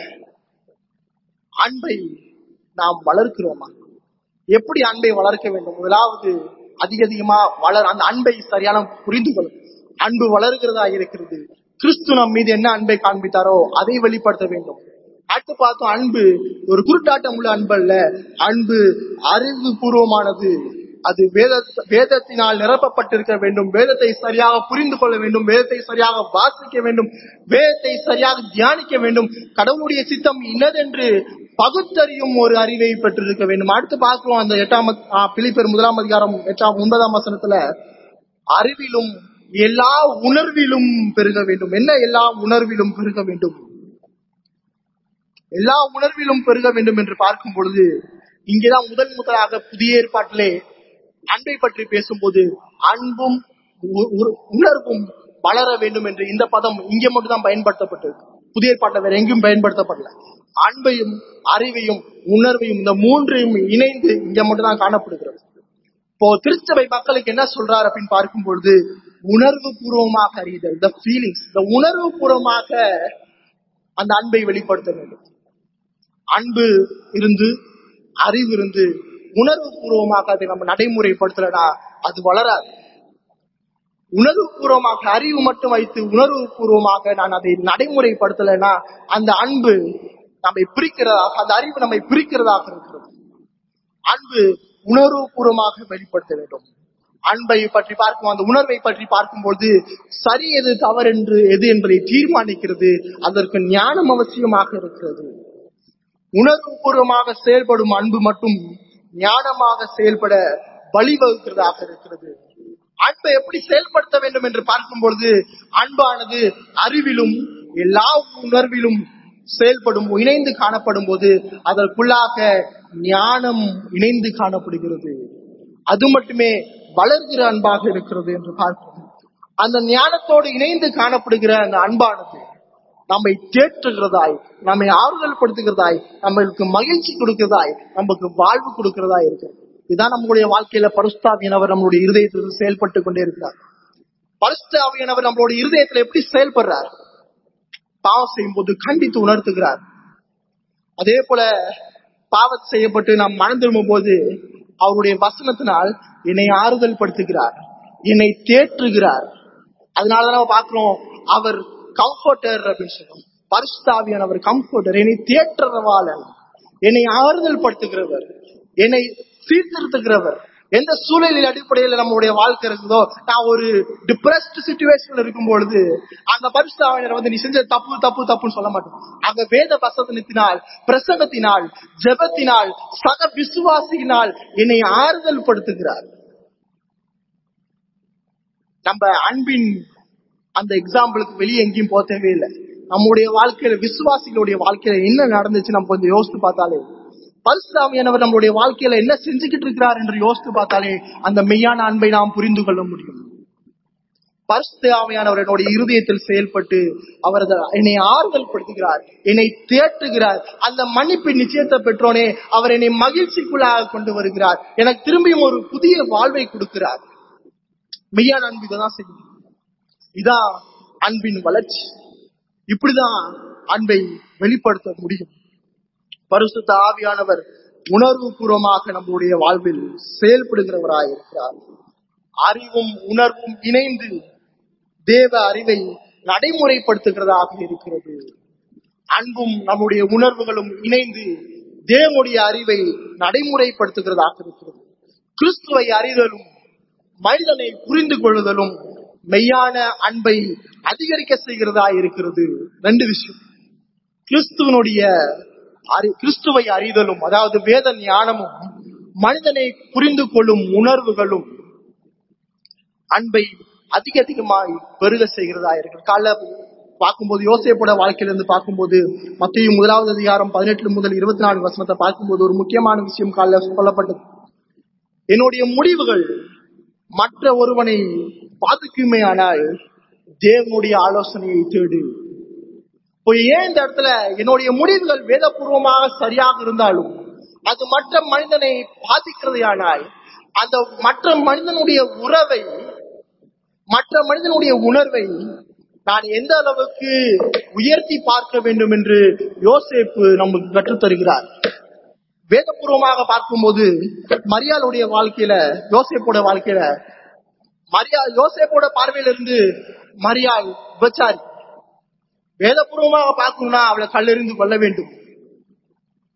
அன்பை நாம் வளர்க்கிறோமா எப்படி அன்பை வளர்க்க வேண்டும் முதலாவது அதிக அதிகமா வளர் அந்த அன்பை சரியான புரிந்து கொள்ளும் அன்பு வளர்கிறதா இருக்கிறது கிறிஸ்து நம் மீது என்ன அன்பை காண்பித்தாரோ அதை வெளிப்படுத்த வேண்டும் அடுத்து பார்த்தோம் அன்பு ஒரு குருட்டாட்டம் உள்ள அன்பு அல்ல அன்பு அறிவு பூர்வமானது அது வேத வேதத்தினால் நிரப்பப்பட்டிருக்க வேண்டும் வேதத்தை சரியாக புரிந்து கொள்ள வேண்டும் வேதத்தை சரியாக வாசிக்க வேண்டும் வேதத்தை சரியாக தியானிக்க வேண்டும் கடவுளுடைய சித்தம் இன்னதென்று பகுத்தறியும் ஒரு அறிவை பெற்றிருக்க வேண்டும் அடுத்து பார்க்கிறோம் அந்த எட்டாம் அத்- ஆ, பிலிப்பியர் முதலாம் அதிகாரம் எட்டாம் ஒன்பதாம் வசனத்துல அறிவிலும் எல்லா உணர்விலும் பெருக வேண்டும் என்ன எல்லா உணர்விலும் பெருக வேண்டும் எல்லா உணர்விலும் பெருக வேண்டும் என்று பார்க்கும் பொழுது இங்கேதான் முதல் முதலாக புதிய ஏற்பாட்டிலே அன்பை பற்றி பேசும்போது அன்பும் உ- உ- உணர்வும் வளர வேண்டும் என்று இந்த பதம் இங்கே மட்டும் தான் பயன்படுத்தப்பட்டது புதிய ஏற்பாட்டில் வேற எங்கேயும் பயன்படுத்தப்படல அன்பையும் அறிவையும் உணர்வையும் இந்த மூன்றையும் இணைந்து இங்க மட்டும் தான் காணப்படுகிறது இப்போ திருச்சபை மக்களுக்கு என்ன சொல்றாரு அப்படின்னு பார்க்கும் பொழுது உணர்வு பூர்வமாக அறிதல் the feelings இந்த உணர்வு பூர்வமாக அந்த அன்பை வெளிப்படுத்த வேண்டும் அன்பு இருந்து அறிவு இருந்து உணர்வு பூர்வமாக அதை நம்ம நடைமுறைப்படுத்தலனா அது வளராது உணர்வு பூர்வமாக அறிவு மட்டும் வைத்து உணர்வு பூர்வமாக நான் அதை நடைமுறைப்படுத்தலைன்னா அந்த அன்பு நம்மை பிரிக்கிறதாக அந்த அறிவு நம்மை பிரிக்கிறதாக இருக்கிறது அன்பு உணர்வு பூர்வமாக வெளிப்படுத்த வேண்டும் அன்பை பற்றி பார்க்கும் அந்த உணர்வை பற்றி பார்க்கும்போது சரி எது தவறு என்று எது என்பதை தீர்மானிக்கிறது அதற்கு ஞானம் அவசியமாக இருக்கிறது உணர்வு பூர்வமாக செயல்படும் அன்பு மட்டும் ஞானமாக செயல்பட வழிவகுக்கிறதாக இருக்கிறது அன்பை எப்படி செயல்படுத்த வேண்டும் என்று பார்க்கும் பொழுது அன்பானது அறிவிலும் எல்லா உணர்விலும் செயல்படும் இணைந்து காணப்படும் போது அதற்குள்ளாக ஞானம் இணைந்து காணப்படுகிறது அது மட்டுமே வளர்கிற அன்பாக இருக்கிறது என்று பார்க்கிறோம் அந்த ஞானத்தோடு இணைந்து காணப்படுகிற அந்த அன்பானது நம்மை தேற்றுகிறதாய் நம்மை ஆறுதல் படுத்துகிறதாய் நம்மளுக்கு மகிழ்ச்சி கொடுக்கிறதாய் நமக்கு வாழ்வு கொடுக்கிறதாய் இருக்கிறது இதுதான் நம்மளுடைய வாழ்க்கையில பரிசுத்தாவியனவர் நம்மளுடைய இருதயத்தில் செயல்பட்டு கொண்டே இருக்கிறார் பரிசுத்தாவியனவர் நம்மளுடைய இருதயத்துல எப்படி செயல்படுறார் பாவம் செய்யும் போது கண்டித்து உணர்த்துகிறார் அதே போல பாவம் செய்யப்பட்டு நாம் மனம் திரும்பும் போது அவருடைய வசனத்தினால் என்னை ஆறுதல் படுத்துகிறார் என்னை தேற்றுகிறார் அதனாலதான் நம்ம பார்க்கிறோம் அவர் கம்ஃபர்டர் அப்படின்னு சொல்றோம் பரிசுத்தாவியானவர் கம்ஃபர்டர் என்னை தேற்றவாளன் என்னை ஆறுதல் படுத்துகிறவர் என்னை சீர்திருத்துகிறவர் எந்த சூழலில் அடிப்படையில் நம்மளுடைய வாழ்க்கை இருக்குதோ நான் ஒரு டிப்ரெஸ்ட் சுச்சுவேஷன்ல இருக்கும் பொழுது அந்த பரிசுத்தாவினர் வந்து நீ செஞ்ச தப்பு தப்பு தப்புன்னு சொல்ல மாட்டோம் அங்க வேத வசனத்தினால் பிரசங்கத்தினால் ஜெபத்தினால் சக விசுவாசியினால் என்னை ஆறுதல் படுத்துகிறார் நம்ம அன்பின் அந்த எக்ஸாம்பிளுக்கு வெளியே எங்கேயும் போக தேவையில்லை நம்முடைய வாழ்க்கையில விசுவாசிகளுடைய வாழ்க்கையில என்ன நடந்துச்சு நம்ம கொஞ்சம் யோசித்து பார்த்தாலே பரிசுராமியானவர் நம்மளுடைய வாழ்க்கையில என்ன செஞ்சுக்கிட்டு இருக்கிறார் என்று யோசித்து பார்த்தாலே அந்த மெய்யான அன்பை நாம் புரிந்து கொள்ள முடியும் பரிசுத்தாவியானவர் என்னுடைய இருதயத்தில் செயல்பட்டு அவர் அதை- என்னை ஆறுதல் படுத்துகிறார் என்னை தேற்றுகிறார் அந்த மன்னிப்பின் நிச்சயத்தை பெற்றோனே அவர் என்னை மகிழ்ச்சிக்குள்ளாக கொண்டு வருகிறார் எனக்கு திரும்பியும் ஒரு புதிய வாழ்வை கொடுக்கிறார் மெய்யான அன்பு இதான் செய்யும் இதான் அன்பின் வளர்ச்சி இப்படிதான் அன்பை வெளிப்படுத்த முடியும் பரிசுத்த ஆவியானவர் உணர்வு பூர்வமாக நம்முடைய வாழ்வில் செயல்படுகிறவராய் இருக்கிறார் அறிவும் உணர்வும் இணைந்து தேவ அறிவை நடைமுறைப்படுத்துகிறதாக இருக்கிறது அன்பும் நம்முடைய உணர்வுகளும் இணைந்து தேவனுடைய அறிவை நடைமுறைப்படுத்துகிறதாக இருக்கிறது கிறிஸ்துவை அறிதலும் மனிதனை புரிந்து கொள்ளுதலும் மெய்யான அன்பை அதிகரிக்க செய்கிறதா இருக்கிறது ரெண்டு விஷயம் கிறிஸ்துவனுடைய அறி- கிறிஸ்துவை அறிதலும் அதாவது வேத ஞானமும் மனிதனை புரிந்து கொள்ளும் உணர்வுகளும் அன்பை அதிக அதிகமாய் பெருக செய்கிறதா இருக்கிறது காலைல பார்க்கும்போது யோசேப்போட வாழ்க்கையிலிருந்து பார்க்கும்போது மத்திய முதலாவது அதிகாரம் பதினெட்டு முதல் இருபத்தி நாலு வசனத்தை பார்க்கும்போது ஒரு முக்கியமான விஷயம் காலைல சொல்லப்பட்டது என்னுடைய முடிவுகள் மற்ற ஒருவனை பாதிக்குமே ஆனால் தேவனுடைய ஆலோசனையை தேடு இப்போ ஏன் இந்த இடத்துல என்னுடைய முடிவுகள் வேதபூர்வமாக சரியாக இருந்தாலும் அது மற்ற மனிதனை பாதிக்கிறதையானால் அந்த மற்ற மனிதனுடைய உறவை மற்ற மனிதனுடைய உணர்வை நான் எந்த அளவுக்கு உயர்த்தி பார்க்க வேண்டும் என்று யோசேப்பு நமக்கு கற்றுத் தருகிறார் வேதபூர்வமாக பார்க்கும்போது மரியாளுடைய வாழ்க்கையில யோசேப்போட வாழ்க்கையில மரியா யோசேப்போட பார்வையிலிருந்து மரியாள் விபச்சாரி வேதபூர்வமாக பார்க்கணும்னா அவளை கல்லெறிந்து கொள்ள வேண்டும்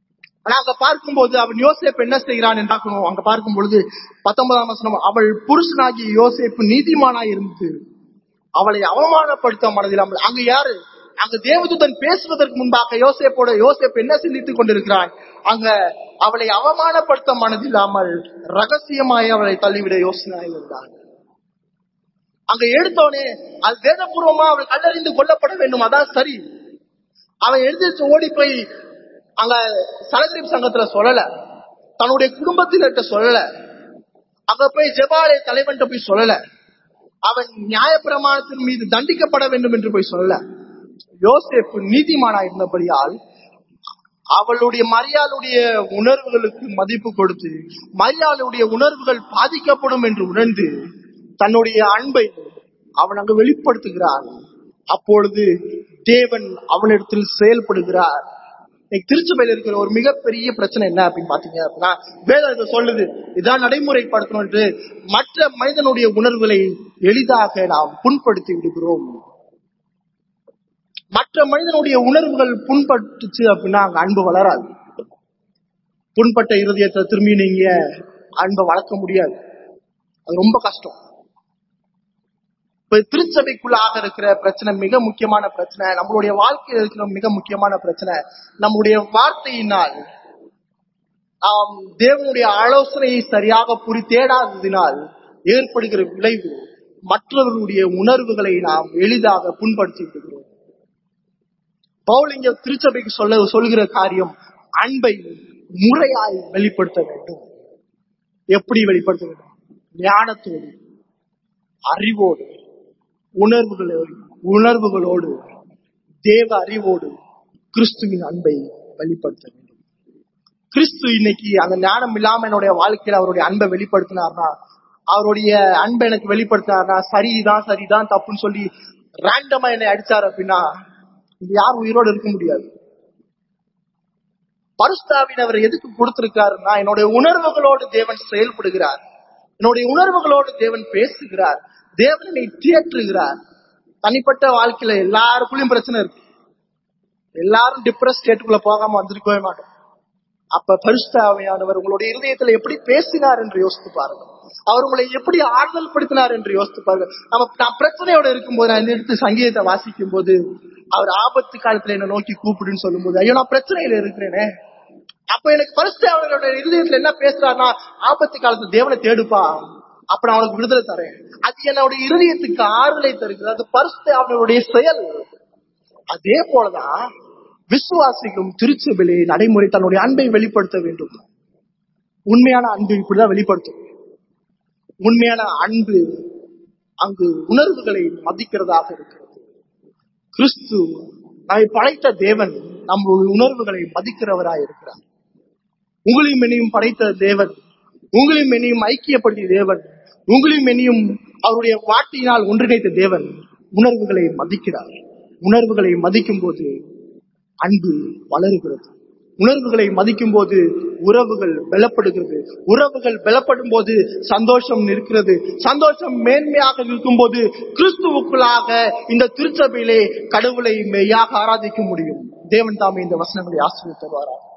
ஆனா அங்க பார்க்கும்போது அவன் யோசேப்பு என்ன செய்கிறான் என்று பார்க்கணும் அங்க பார்க்கும் பொழுது பத்தொன்பதாம் வசனம் அவள் புருஷனாகிய யோசேப்பு நீதிமானாய் இருந்து அவளை அவமானப்படுத்த மனதில்லாமல் அங்க யாரு அங்க தேவதூதன் பேசுவதற்கு முன்பாக யோசேப்போட யோசேப் என்ன சிந்தித்துக் கொண்டிருக்கிறான் அங்க அவளை அவமானப்படுத்த மனதில்லாமல் ரகசியமாய் அவளை தள்ளிவிட யோசனை இருந்தான் அங்க எடுத்தோனே அது வேதபூர்வமா அவள் கல்லறிந்து கொல்லப்பட வேண்டும் அதான் சரி அவன் எழுந்திருச்சு ஓடி போய் அங்க சலகிரிப் சங்கத்துல சொல்லல தன்னுடைய குடும்பத்தினர்கிட்ட சொல்லல அங்க போய் ஜெபாலய தலைவன்கிட்ட போய் சொல்லல அவன் நியாயப்பிரமாணத்தின் மீது தண்டிக்கப்பட வேண்டும் என்று போய் சொல்லல யோசேப்பு நீதிமானா இருந்தபடியால் அவளுடைய மரியாளுடைய உணர்வுகளுக்கு மதிப்பு கொடுத்து மரியாளுடைய உணர்வுகள் பாதிக்கப்படும் என்று உணர்ந்து தன்னுடைய அன்பை அவன் அங்கு வெளிப்படுத்துகிறான் அப்பொழுது தேவன் அவனிடத்தில் செயல்படுகிறார் இன்னைக்கு திருச்சபையில் இருக்கிற ஒரு மிகப்பெரிய பிரச்சனை என்ன அப்படின்னு பாத்தீங்க அப்படின்னா வேதம் இதை சொல்லுது இதான் நடைமுறைப்படுத்தணும் என்று மற்ற மனிதனுடைய உணர்வுகளை எளிதாக நாம் புண்படுத்தி விடுகிறோம் மற்ற மனிதனுடைய உணர்வுகள் புண்பட்டுச்சு அப்படின்னா அங்க அன்பு வளராது புண்பட்ட இருதயத்தை திரும்பி நீங்க அன்பை வளர்க்க முடியாது அது ரொம்ப கஷ்டம் இப்ப திருச்சபைக்குள்ளாக இருக்கிற பிரச்சனை மிக முக்கியமான பிரச்சனை நம்மளுடைய வாழ்க்கையில் இருக்கிற மிக முக்கியமான பிரச்சனை நம்முடைய வார்த்தையினால் நாம் தேவனுடைய ஆலோசனையை சரியாக புரி தேடாததினால் ஏற்படுகிற விளைவு மற்றவர்களுடைய உணர்வுகளை நாம் எளிதாக புண்படுத்தி விடுகிறோம் பவுல் இங்க திருச்சபைக்கு சொல்ல சொல்கிற காரியம் அன்பை முறையாய் வெளிப்படுத்த வேண்டும் எப்படி வெளிப்படுத்த வேண்டும் ஞானத்தோடு அறிவோடு உணர்வுகளோடு உணர்வுகளோடு தேவ அறிவோடு கிறிஸ்துவின் அன்பை வெளிப்படுத்த வேண்டும் கிறிஸ்து இன்னைக்கு அந்த ஞானம் இல்லாம என்னுடைய வாழ்க்கையில அவருடைய அன்பை வெளிப்படுத்தினார்னா அவருடைய அன்பை எனக்கு வெளிப்படுத்தினார்னா சரிதான் சரிதான் தப்புன்னு சொல்லி ரேண்டமா என்னை அடிச்சார் அப்படின்னா இங்க யாரும் உயிரோடு இருக்க முடியாது பரிஸ்தாவின் அவர் எதுக்கு கொடுத்திருக்காருன்னா என்னுடைய உணர்வுகளோடு தேவன் செயல்படுகிறார் என்னுடைய உணர்வுகளோடு தேவன் பேசுகிறார் தேவன் என்னை தேற்றுகிறார் தனிப்பட்ட வாழ்க்கையில எல்லாருக்குள்ளயும் பிரச்சனை இருக்கு எல்லாரும் டிப்ரெஸ் ஸ்டேட்டுக்குள்ள போகாம வந்திருக்கவே மாட்டோம் அப்ப பரிசுத்தாவையானவர் உங்களுடைய இருதயத்துல எப்படி பேசினார் என்று யோசித்து பாருங்க அவர் உங்களை எப்படி ஆறுதல் படுத்தினார் என்று யோசித்து பாருங்க நம்ம நான் பிரச்சனையோட இருக்கும்போது நான் எடுத்து சங்கீதத்தை வாசிக்கும் போது அவர் ஆபத்து காலத்துல என்ன நோக்கி கூப்பிடுன்னு சொல்லும்போது ஐயோ நான் பிரச்சனையில இருக்கிறேனே அப்ப எனக்கு பரிசுத்தாவனோட இருதயத்துல என்ன பேசுறாருன்னா ஆபத்து காலத்துல தேவனை தேடுப்பா அப்ப நான் அவனுக்கு விடுதலை தரேன் அது என்னுடைய இருதயத்துக்கு ஆறுதலை தருகிறது அது பரிசுத்தாவனுடைய செயல் அதே போலதான் விசுவாசிகளும் திருச்சபையிலே நடைமுறை தன்னுடைய அன்பை வெளிப்படுத்த வேண்டும் உண்மையான அன்பு இப்படிதான் வெளிப்படுத்தும் உண்மையான அன்பு அங்கு உணர்வுகளை மதிக்கிறதாக இருக்கிறது கிறிஸ்து நம்மை படைத்த தேவன் நம்முடைய உணர்வுகளை மதிக்கிறவராய் இருக்கிறார் உங்களையும் என்னையும் படைத்த தேவன் உங்களையும் என்னையும் ஐக்கியப்படுத்திய தேவன் உங்களையும் என்னையும் அவருடைய வாட்டியினால் ஒன்றிணைத்த தேவன் உணர்வுகளை மதிக்கிறார் உணர்வுகளை மதிக்கும் போது அன்பு வளருகிறது உணர்வுகளை மதிக்கும் போது உறவுகள் பலப்படுகிறது உறவுகள் பலப்படும் போது சந்தோஷம் இருக்கிறது சந்தோஷம் மேன்மையாக இருக்கும் போது கிறிஸ்துவுக்குள்ளாக இந்த திருச்சபையிலே கடவுளை மெய்யாக ஆராதிக்க முடியும் தேவன் தாமே இந்த வசனங்களை ஆசிரியர் தருவாரா